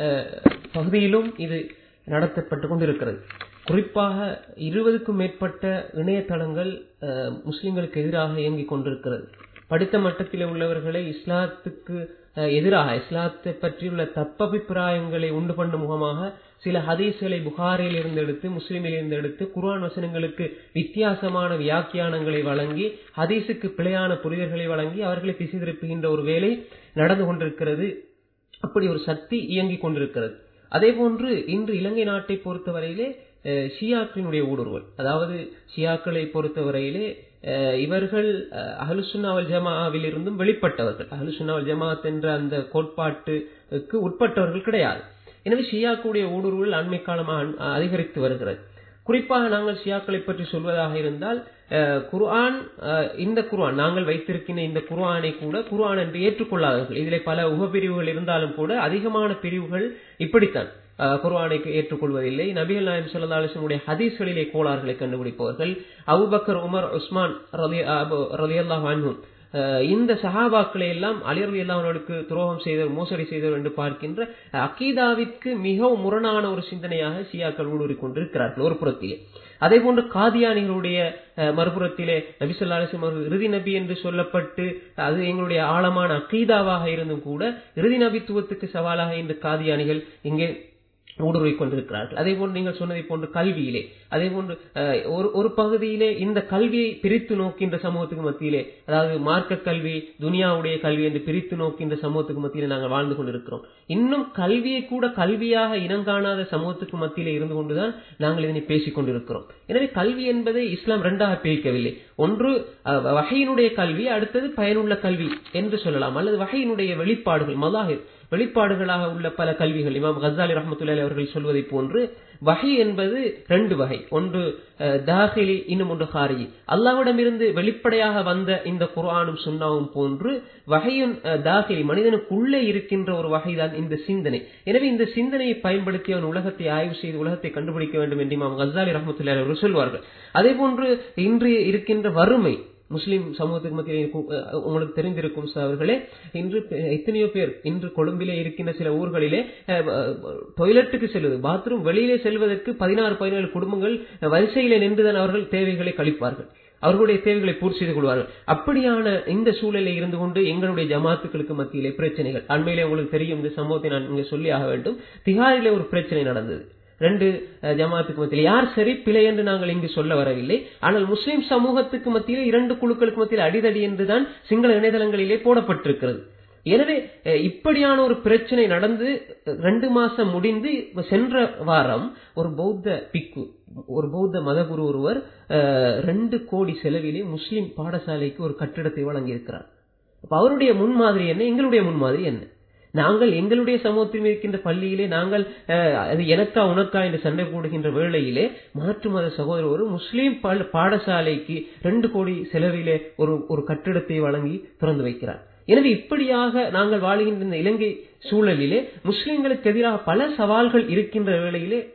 பகுதியிலும் இது நடத்தப்பட்டு கொண்டிருக்கிறது குறிப்பாக இருபதுக்கும் மேற்பட்ட இணையதளங்கள் முஸ்லிம்களுக்கு எதிராக இயங்கிக் கொண்டிருக்கிறது படித்த மட்டத்தில் உள்ளவர்களை இஸ்லாத்துக்கு எதிராக இஸ்லாத்தை பற்றியுள்ள தப்பபிப்பிராயங்களை உண்டு பண்ணும் முகமாக சில ஹதீஸ்களை புகாரில் இருந்து எடுத்து முஸ்லிமில் இருந்து எடுத்து குர்ஆன் வசனங்களுக்கு வித்தியாசமான வியாக்கியானங்களை வழங்கி ஹதீஸுக்கு பிழையான புரிதல்களை வழங்கி அவர்களை திசை திருப்புகின்ற ஒரு வேலை நடந்து கொண்டிருக்கிறது அப்படி ஒரு சக்தி இயங்கிக் கொண்டிருக்கிறது அதே போன்று இன்று இலங்கை நாட்டை பொறுத்தவரையிலே ஷியாக்களினுடைய ஊடுருவல் அதாவது ஷியாக்களை பொறுத்தவரையிலே இவர்கள் அஹலுசுன்னாவல் ஜமாவில் இருந்தும் வெளிப்பட்டவர்கள் அஹலுசுன்னாவல் ஜமாத் என்ற அந்த கோட்பாட்டுக்கு உட்பட்டவர்கள் கிடையாது எனவே ஷியாக்குடைய ஊடுருவல் அண்மை காலமாக அதிகரித்து வருகிறது குறிப்பாக நாங்கள் ஷியாக்களை பற்றி சொல்வதாக இருந்தால் குர்ஆன் இந்த குர்ஆன் நாங்கள் வைத்திருக்கின்ற இந்த குர்ஆனை கூட குர்ஆன் என்று ஏற்றுக்கொள்ளாதவர்கள் இதிலே பல உபபிரிவுகள் இருந்தாலும் கூட அதிகமான பிரிவுகள் இப்படித்தான் குர்ஆனை ஏற்றுக்கொள்வதில்லை நபிகள் நாயம் சல்லா அலிஸ்லமுடைய ஹதீஸ்களிலே கோளாறுகளை கண்டுபிடிப்பவர்கள் அபுபக்கர் உமர் உஸ்மான் ரலியல்லாஹ் அன்ஹும் இந்த சஹாபாக்களை எல்லாம் அலிரலி அல்லாஹனுக்கு துரோகம் செய்தவர் மோசடி செய்தவர் என்று பார்க்கின்ற அக்கீதாவிற்கு மிகவும் முரணான ஒரு சிந்தனையாக சியாக்கள் ஊடுருவிக் கொண்டிருக்கிறார்கள் ஒரு புறத்திலே அதே போன்று காதியானிகளுடைய மறுபுறத்திலே நபிசல்லா அலிஸ்லம் அவர்கள் இறுதி நபி என்று சொல்லப்பட்டு அது எங்களுடைய ஆழமான அக்கீதாவாக இருந்தும் கூட இறுதி நபித்துவத்துக்கு சவாலாக இந்த காதியானிகள் இங்கே ஊடுருவி கொண்டிருக்கிறார்கள் அதே போன்று நீங்கள் சொன்னதை போன்று கல்வியிலே அதே போன்று ஒரு ஒரு பகுதியிலே இந்த கல்வியை பிரித்து நோக்கின்ற சமூகத்துக்கு மத்தியிலே அதாவது மார்க்க கல்வி துனியாவுடைய கல்வி என்று பிரித்து நோக்கின்ற சமூகத்துக்கு மத்தியிலே நாங்கள் வாழ்ந்து கொண்டிருக்கிறோம் இன்னும் கல்வியை கூட கல்வியாக இனங்காணாத சமூகத்துக்கு மத்தியிலே இருந்து கொண்டுதான் நாங்கள் இதனை பேசிக் கொண்டிருக்கிறோம் எனவே கல்வி என்பதை இஸ்லாம் இரண்டாக பிரிக்கவில்லை ஒன்று வகையினுடைய கல்வி அடுத்தது பயனுள்ள கல்வி என்று சொல்லலாம் அல்லது வகையினுடைய வெளிப்பாடுகள் மலாஹிர் வெளிப்பாடுகளாக உள்ள பல கல்விகள் இமாம் கசாலி ரஹமத்துல்லாலி அவர்கள் சொல்வதை போன்று வகை என்பது ரெண்டு வகை ஒன்று தாஹிலி இன்னும் ஒன்று ஹாரி அல்லாவிடமிருந்து வெளிப்படையாக வந்த இந்த குர்ஆனும் சுன்னாவும் போன்று வகையும் தாஹிலி மனிதனுக்குள்ளே இருக்கின்ற ஒரு வகைதான் இந்த சிந்தனை எனவே இந்த சிந்தனையை பயன்படுத்தி அவன் உலகத்தை ஆய்வு செய்து உலகத்தை கண்டுபிடிக்க வேண்டும் என்று இமாம் கசாலி ரஹமத்துல்லாலி அவர்கள் சொல்வார்கள் அதே போன்று இன்று இருக்கின்ற வறுமை முஸ்லிம் சமூகத்துக்கு மத்தியில் உங்களுக்கு தெரிந்திருக்கும் அவர்களே இன்று எத்தனையோ பேர் இன்று கொழும்பிலே இருக்கின்ற சில ஊர்களிலே டொய்லெட்டுக்கு செல்வது பாத்ரூம் வெளியிலே செல்வதற்கு பதினாறு பதினேழு குடும்பங்கள் வரிசையிலே நின்றுதான் அவர்கள் தேவைகளை கழிப்பார்கள் அவர்களுடைய தேவைகளை பூர்த்தி செய்து கொள்வார்கள் அப்படியான இந்த சூழலில் இருந்து கொண்டு எங்களுடைய ஜமாத்துக்களுக்கு மத்தியிலே பிரச்சனைகள் அண்மையிலே உங்களுக்கு தெரியும் இந்த சம்பவத்தை நான் இங்கே சொல்லி ஆக வேண்டும் திகாரிலே ஒரு பிரச்சனை நடந்தது ரெண்டு ஜமாத்துக்கு மத்தியில் யார் சரி பிழை என்று நாங்கள் இங்கு சொல்ல வரவில்லை ஆனால் முஸ்லிம் சமூகத்துக்கு மத்தியில் இரண்டு குழுக்களுக்கு மத்தியில் அடிதடி என்றுதான் சிங்கள இணையதளங்களிலே போடப்பட்டிருக்கிறது எனவே இப்படியான ஒரு பிரச்சனை நடந்து ரெண்டு மாசம் முடிந்து சென்ற வாரம் ஒரு பௌத்த பிக்கு ஒரு பௌத்த மதகுரு ஒருவர் ரெண்டு கோடி செலவிலே முஸ்லிம் பாடசாலைக்கு ஒரு கட்டிடத்தை வழங்கியிருக்கிறார் அப்ப அவருடைய முன்மாதிரி என்ன எங்களுடைய முன்மாதிரி என்ன நாங்கள் எங்களுடைய சமூகத்தில் இருக்கின்ற பள்ளியிலே நாங்கள் அது எனக்கா உனக்கா என்று சண்டை போடுகின்ற வேளையிலே மாற்று மத சகோதரர் ஒரு முஸ்லீம் பாடசாலைக்கு ரெண்டு கோடி செலவிலே ஒரு ஒரு கட்டிடத்தை வழங்கி திறந்து வைக்கிறார் எனவே இப்படியாக நாங்கள் வாழ்கின்ற இந்த இலங்கை சூழலிலே முஸ்லிம்களுக்கு எதிராக பல சவால்கள் இருக்கின்ற வேளையிலே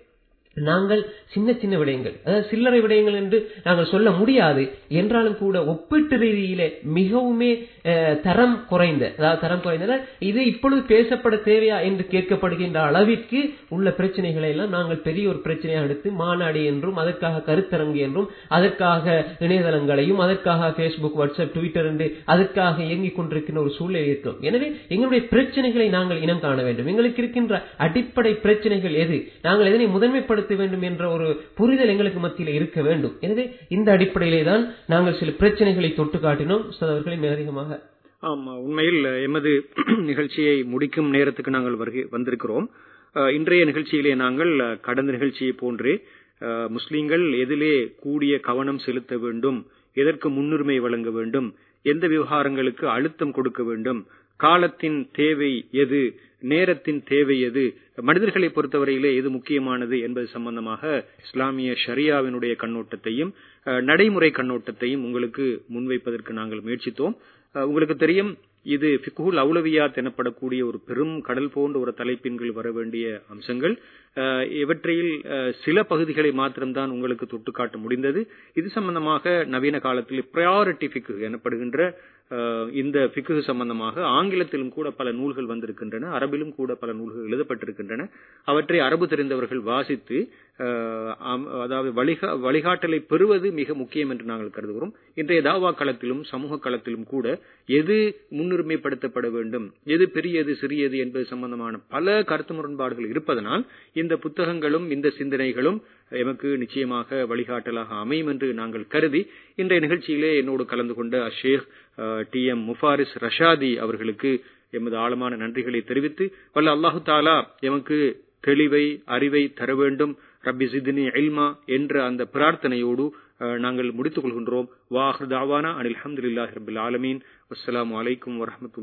நாங்கள் சின்ன சின்ன விடயங்கள் அதாவது சில்லறை விடயங்கள் என்று நாங்கள் சொல்ல முடியாது என்றாலும் கூட ஒப்பீட்டு ரீதியிலே மிகவுமே அஹ், தரம் குறைந்த அதாவது தரம் குறைந்த இது இப்பொழுது பேசப்பட தேவையா என்று கேட்கப்படுகின்ற அளவிற்கு உள்ள பிரச்சனைகளை எல்லாம் நாங்கள் பெரிய ஒரு பிரச்சனையாக எடுத்து மாநாடு என்றும் அதற்காக கருத்தரங்கு என்றும் அதற்காக இணையதளங்களையும் அதற்காக பேஸ்புக் வாட்ஸ்அப் ட்விட்டர் என்று அதற்காக இயங்கிக் கொண்டிருக்கின்ற ஒரு சூழ்நிலை இருக்கும் எனவே எங்களுடைய பிரச்சனைகளை நாங்கள் இனம் காண வேண்டும் எங்களுக்கு இருக்கின்ற அடிப்படை பிரச்சனைகள் எது நாங்கள் எதனை முதன்மைப்படுத்த வேண்டும் என்ற ஒரு புரிதல் எங்களுக்கு மத்தியில் இருக்க வேண்டும் எனவே இந்த அடிப்படையிலே தான் நாங்கள் சில பிரச்சனைகளை தொட்டு காட்டினோம் உஸ்தாத் அவர்களை மேலதிகமாக ஆமா உண்மையில் எமது நிகழ்ச்சியை முடிக்கும் நேரத்துக்கு நாங்கள் வருகை வந்திருக்கிறோம் அஹ், இன்றைய நிகழ்ச்சியிலே நாங்கள் அஹ், கடந்த நிகழ்ச்சியை போன்றே அஹ், முஸ்லிம்கள் எதிலே கூடிய கவனம் செலுத்த வேண்டும் எதற்கு முன்னுரிமை வழங்க வேண்டும் எந்த விவகாரங்களுக்கு அழுத்தம் கொடுக்க வேண்டும் காலத்தின் தேவை எது நேரத்தின் தேவை எது மனிதர்களை பொறுத்தவரையிலே எது முக்கியமானது என்பது சம்பந்தமாக இஸ்லாமிய ஷரியாவினுடைய கண்ணோட்டத்தையும் அஹ், நடைமுறை கண்ணோட்டத்தையும் உங்களுக்கு முன்வைப்பதற்கு நாங்கள் முயற்சித்தோம் அஹ், உங்களுக்கு தெரியும் இது ஃபிக்குல் அவுலவியாத் எனப்படக்கூடிய ஒரு பெரும் கடல் போன்ற ஒரு தலைப்பின் கீழ் வர வேண்டிய அம்சங்கள் அஹ், இவற்றையில் அஹ், சில பகுதிகளை மாத்திரம்தான் உங்களுக்கு தொட்டு காட்ட முடிந்தது இது சம்பந்தமாக நவீன காலத்தில் பிரையாரிட்டி ஃபிக்கு எனப்படுகின்ற அஹ், இந்த ஃபிக்கு சம்பந்தமாக ஆங்கிலத்திலும் கூட பல நூல்கள் வந்திருக்கின்றன அரபிலும் கூட பல நூல்கள் எழுதப்பட்டிருக்கின்றன அவற்றை அரபு தெரிந்தவர்கள் வாசித்து அஹ், அம்- அதாவது வழிகா வழிகாட்டலை பெறுவது மிக முக்கியம் என்று நாங்கள் கருதுகிறோம் இன்றைய தாவா களத்திலும் சமூக களத்திலும் கூட எது முன்னுரிமைப்படுத்தப்பட வேண்டும் எது பெரியது சிறியது என்பது சம்பந்தமான பல கருத்து முரண்பாடுகள் இருப்பதனால் இந்த புத்தகங்களும் இந்த சிந்தனைகளும் எமக்கு நிச்சயமாக வழிகாட்டலாக அமையும் என்று நாங்கள் கருதி இன்றைய நிகழ்ச்சியிலே என்னோடு கலந்து கொண்ட அஷேக் டி எம் முஃபாரிஸ் ரஷாதி அவர்களுக்கு எமது ஆழமான நன்றிகளை தெரிவித்து வல்ல அல்லாஹு தாலா எமக்கு தெளிவை அறிவை தர வேண்டும் ரப்பி சித்னி இல்மா என்ற அந்த பிரார்த்தனையோடு அஹ், நாங்கள் முடித்துக் கொள்கின்றோம் வாஹ் தாவானா அனில் அஹமதுல்லாஹி ரபில் ஆலமீன் வஸ்ஸலாமு அலைக்கும் வரஹ்மத்துல்லாஹி